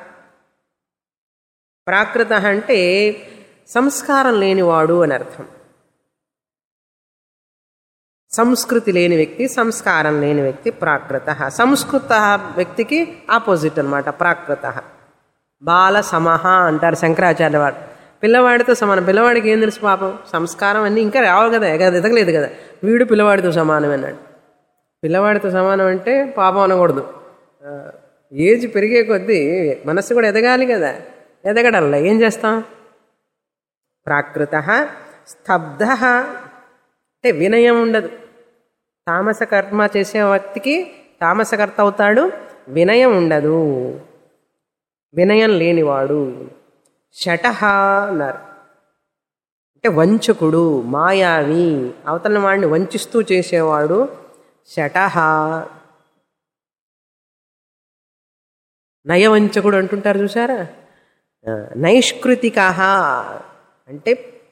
ప్రాకృత అంటే సంస్కారం లేనివాడు అని అర్థం సంస్కృతి లేని వ్యక్తి సంస్కారం లేని వ్యక్తి ప్రాకృత సంస్కృత వ్యక్తికి ఆపోజిట్ అనమాట ప్రాకృత బాల సమహ అంటారు శంకరాచార్య వారు పిల్లవాడితో సమానం పిల్లవాడికి ఏం తెలుసు పాపం సంస్కారం అన్నీ ఇంకా రావు కదా ఎగ ఎదగలేదు కదా వీడు పిల్లవాడితో సమానం అన్నాడు పిల్లవాడితో సమానం అంటే పాపం అనకూడదు ఆ, ఏజ్ పెరిగే కొద్దీ మనస్సు కూడా ఎదగాలి కదా ఎదగడంలా ఏం చేస్తాం ప్రాకృత స్తబ్ధ అంటే వినయం ఉండదు తామస కర్మ చేసే వ్యక్తికి తామసకర్త అవుతాడు వినయం ఉండదు వినయం లేనివాడు శటహ అన్నారు అంటే వంచకుడు మాయావి అవతల వాడిని వంచిస్తూ చేసేవాడు శటహ నయవంచకుడు అంటుంటారు చూసారా ఆ, నైష్కృతిక అంటే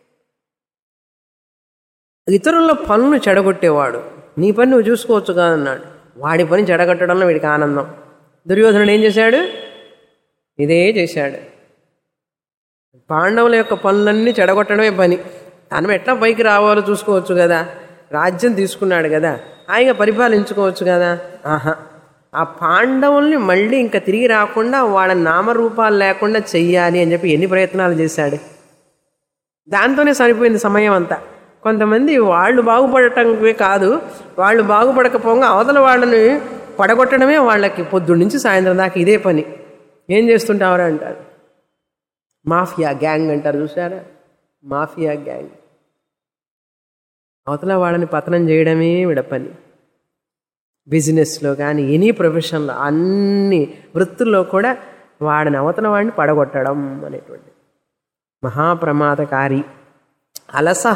ఇతరుల పనులు చెడగొట్టేవాడు నీ పని నువ్వు చూసుకోవచ్చు కాదన్నాడు వాడి పని చెడగొట్టడంలో వీడికి ఆనందం దుర్యోధనుడు ఏం చేశాడు ఇదే చేశాడు పాండవుల యొక్క పనులన్నీ చెడగొట్టడమే పని తనం ఎట్లా పైకి రావాలో చూసుకోవచ్చు కదా రాజ్యం తీసుకున్నాడు కదా హాయిగా పరిపాలించుకోవచ్చు కదా ఆహా ఆ పాండవుల్ని మళ్ళీ ఇంకా తిరిగి రాకుండా వాళ్ళ నామరూపాలు లేకుండా చెయ్యాలి అని చెప్పి ఎన్ని ప్రయత్నాలు చేశాడు దాంతోనే సరిపోయింది సమయం అంతా కొంతమంది వాళ్ళు బాగుపడటమే కాదు వాళ్ళు బాగుపడకపోగా అవతల వాళ్ళని పడగొట్టడమే వాళ్ళకి పొద్దున్న నుంచి సాయంత్రం దాకా ఇదే పని ఏం చేస్తుంటావరా అంటారు మాఫియా గ్యాంగ్ అంటారు చూసారా మాఫియా గ్యాంగ్ అవతల వాళ్ళని పతనం చేయడమే విడ పని బిజినెస్లో కానీ ఎనీ ప్రొఫెషన్లో అన్ని వృత్తుల్లో కూడా వాడిని అవతల వాడిని పడగొట్టడం అనేటువంటి మహాప్రమాదకారి అలసహ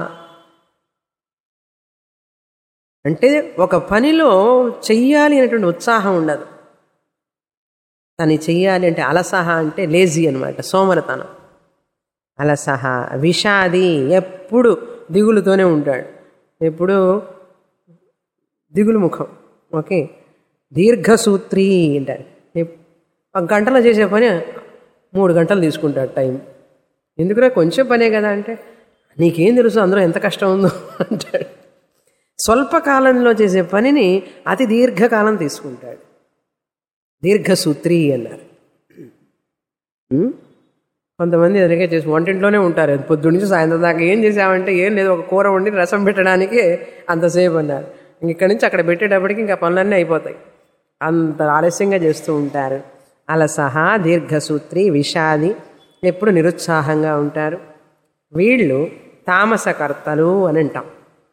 అంటే ఒక పనిలో చెయ్యాలి అనేటువంటి ఉత్సాహం ఉండదు తను చెయ్యాలి అంటే అలసహ అంటే లేజీ అనమాట సోమరతనం అలసహ విషాది ఎప్పుడు దిగులుతోనే ఉంటాడు ఎప్పుడు దిగులు ముఖం ఓకే దీర్ఘసూత్రి అంటారు ఎప్- ఒక గంటలో చేసే పని మూడు గంటలు తీసుకుంటాడు టైం ఎందుకురా కొంచెం పనే కదా అంటే నీకేం తెలుసు అందులో ఎంత కష్టం ఉందో అంటాడు స్వల్పకాలంలో చేసే పనిని అతి దీర్ఘకాలం తీసుకుంటాడు దీర్ఘసూత్రి అన్నారు ఉం? కొంతమంది ఎదురుగా చేసి వంటింట్లోనే ఉంటారు పొద్దున్న నుంచి సాయంత్రం దాకా ఏం చేసామంటే ఏం లేదు ఒక కూర వండి రసం పెట్టడానికి అంతసేపు అన్నారు ఇంక ఇక్కడి నుంచి అక్కడ పెట్టేటప్పటికి ఇంకా పనులన్నీ అయిపోతాయి అంత ఆలస్యంగా చేస్తూ ఉంటారు అలసహ దీర్ఘసూత్రి విషాది ఎప్పుడు నిరుత్సాహంగా ఉంటారు వీళ్ళు తామసకర్తలు అని అంటాం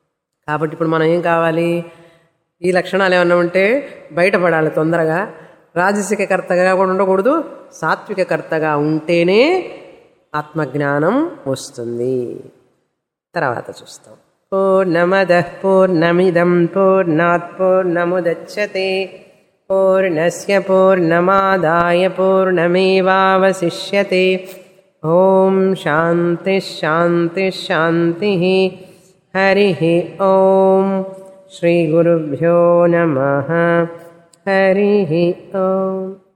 కాబట్టి ఇప్పుడు మనం ఏం కావాలి ఈ లక్షణాలు ఏమన్నా ఉంటే బయటపడాలి తొందరగా రాజసిక కర్తగా కూడా ఉండకూడదు సాత్విక కర్తగా ఉంటేనే ఆత్మజ్ఞానం వస్తుంది తర్వాత చూస్తాం పూర్ణమద పూర్ణమిదం పూర్ణాత్ పూర్ణముదచ్చతే పూర్ణస్య పూర్ణమాదాయ పూర్ణమేవావశిష్యతే ఓం శాంతి శాంతి శాంతి హరి ఓం శ్రీ గురుభ్యో నమ హరి ఓం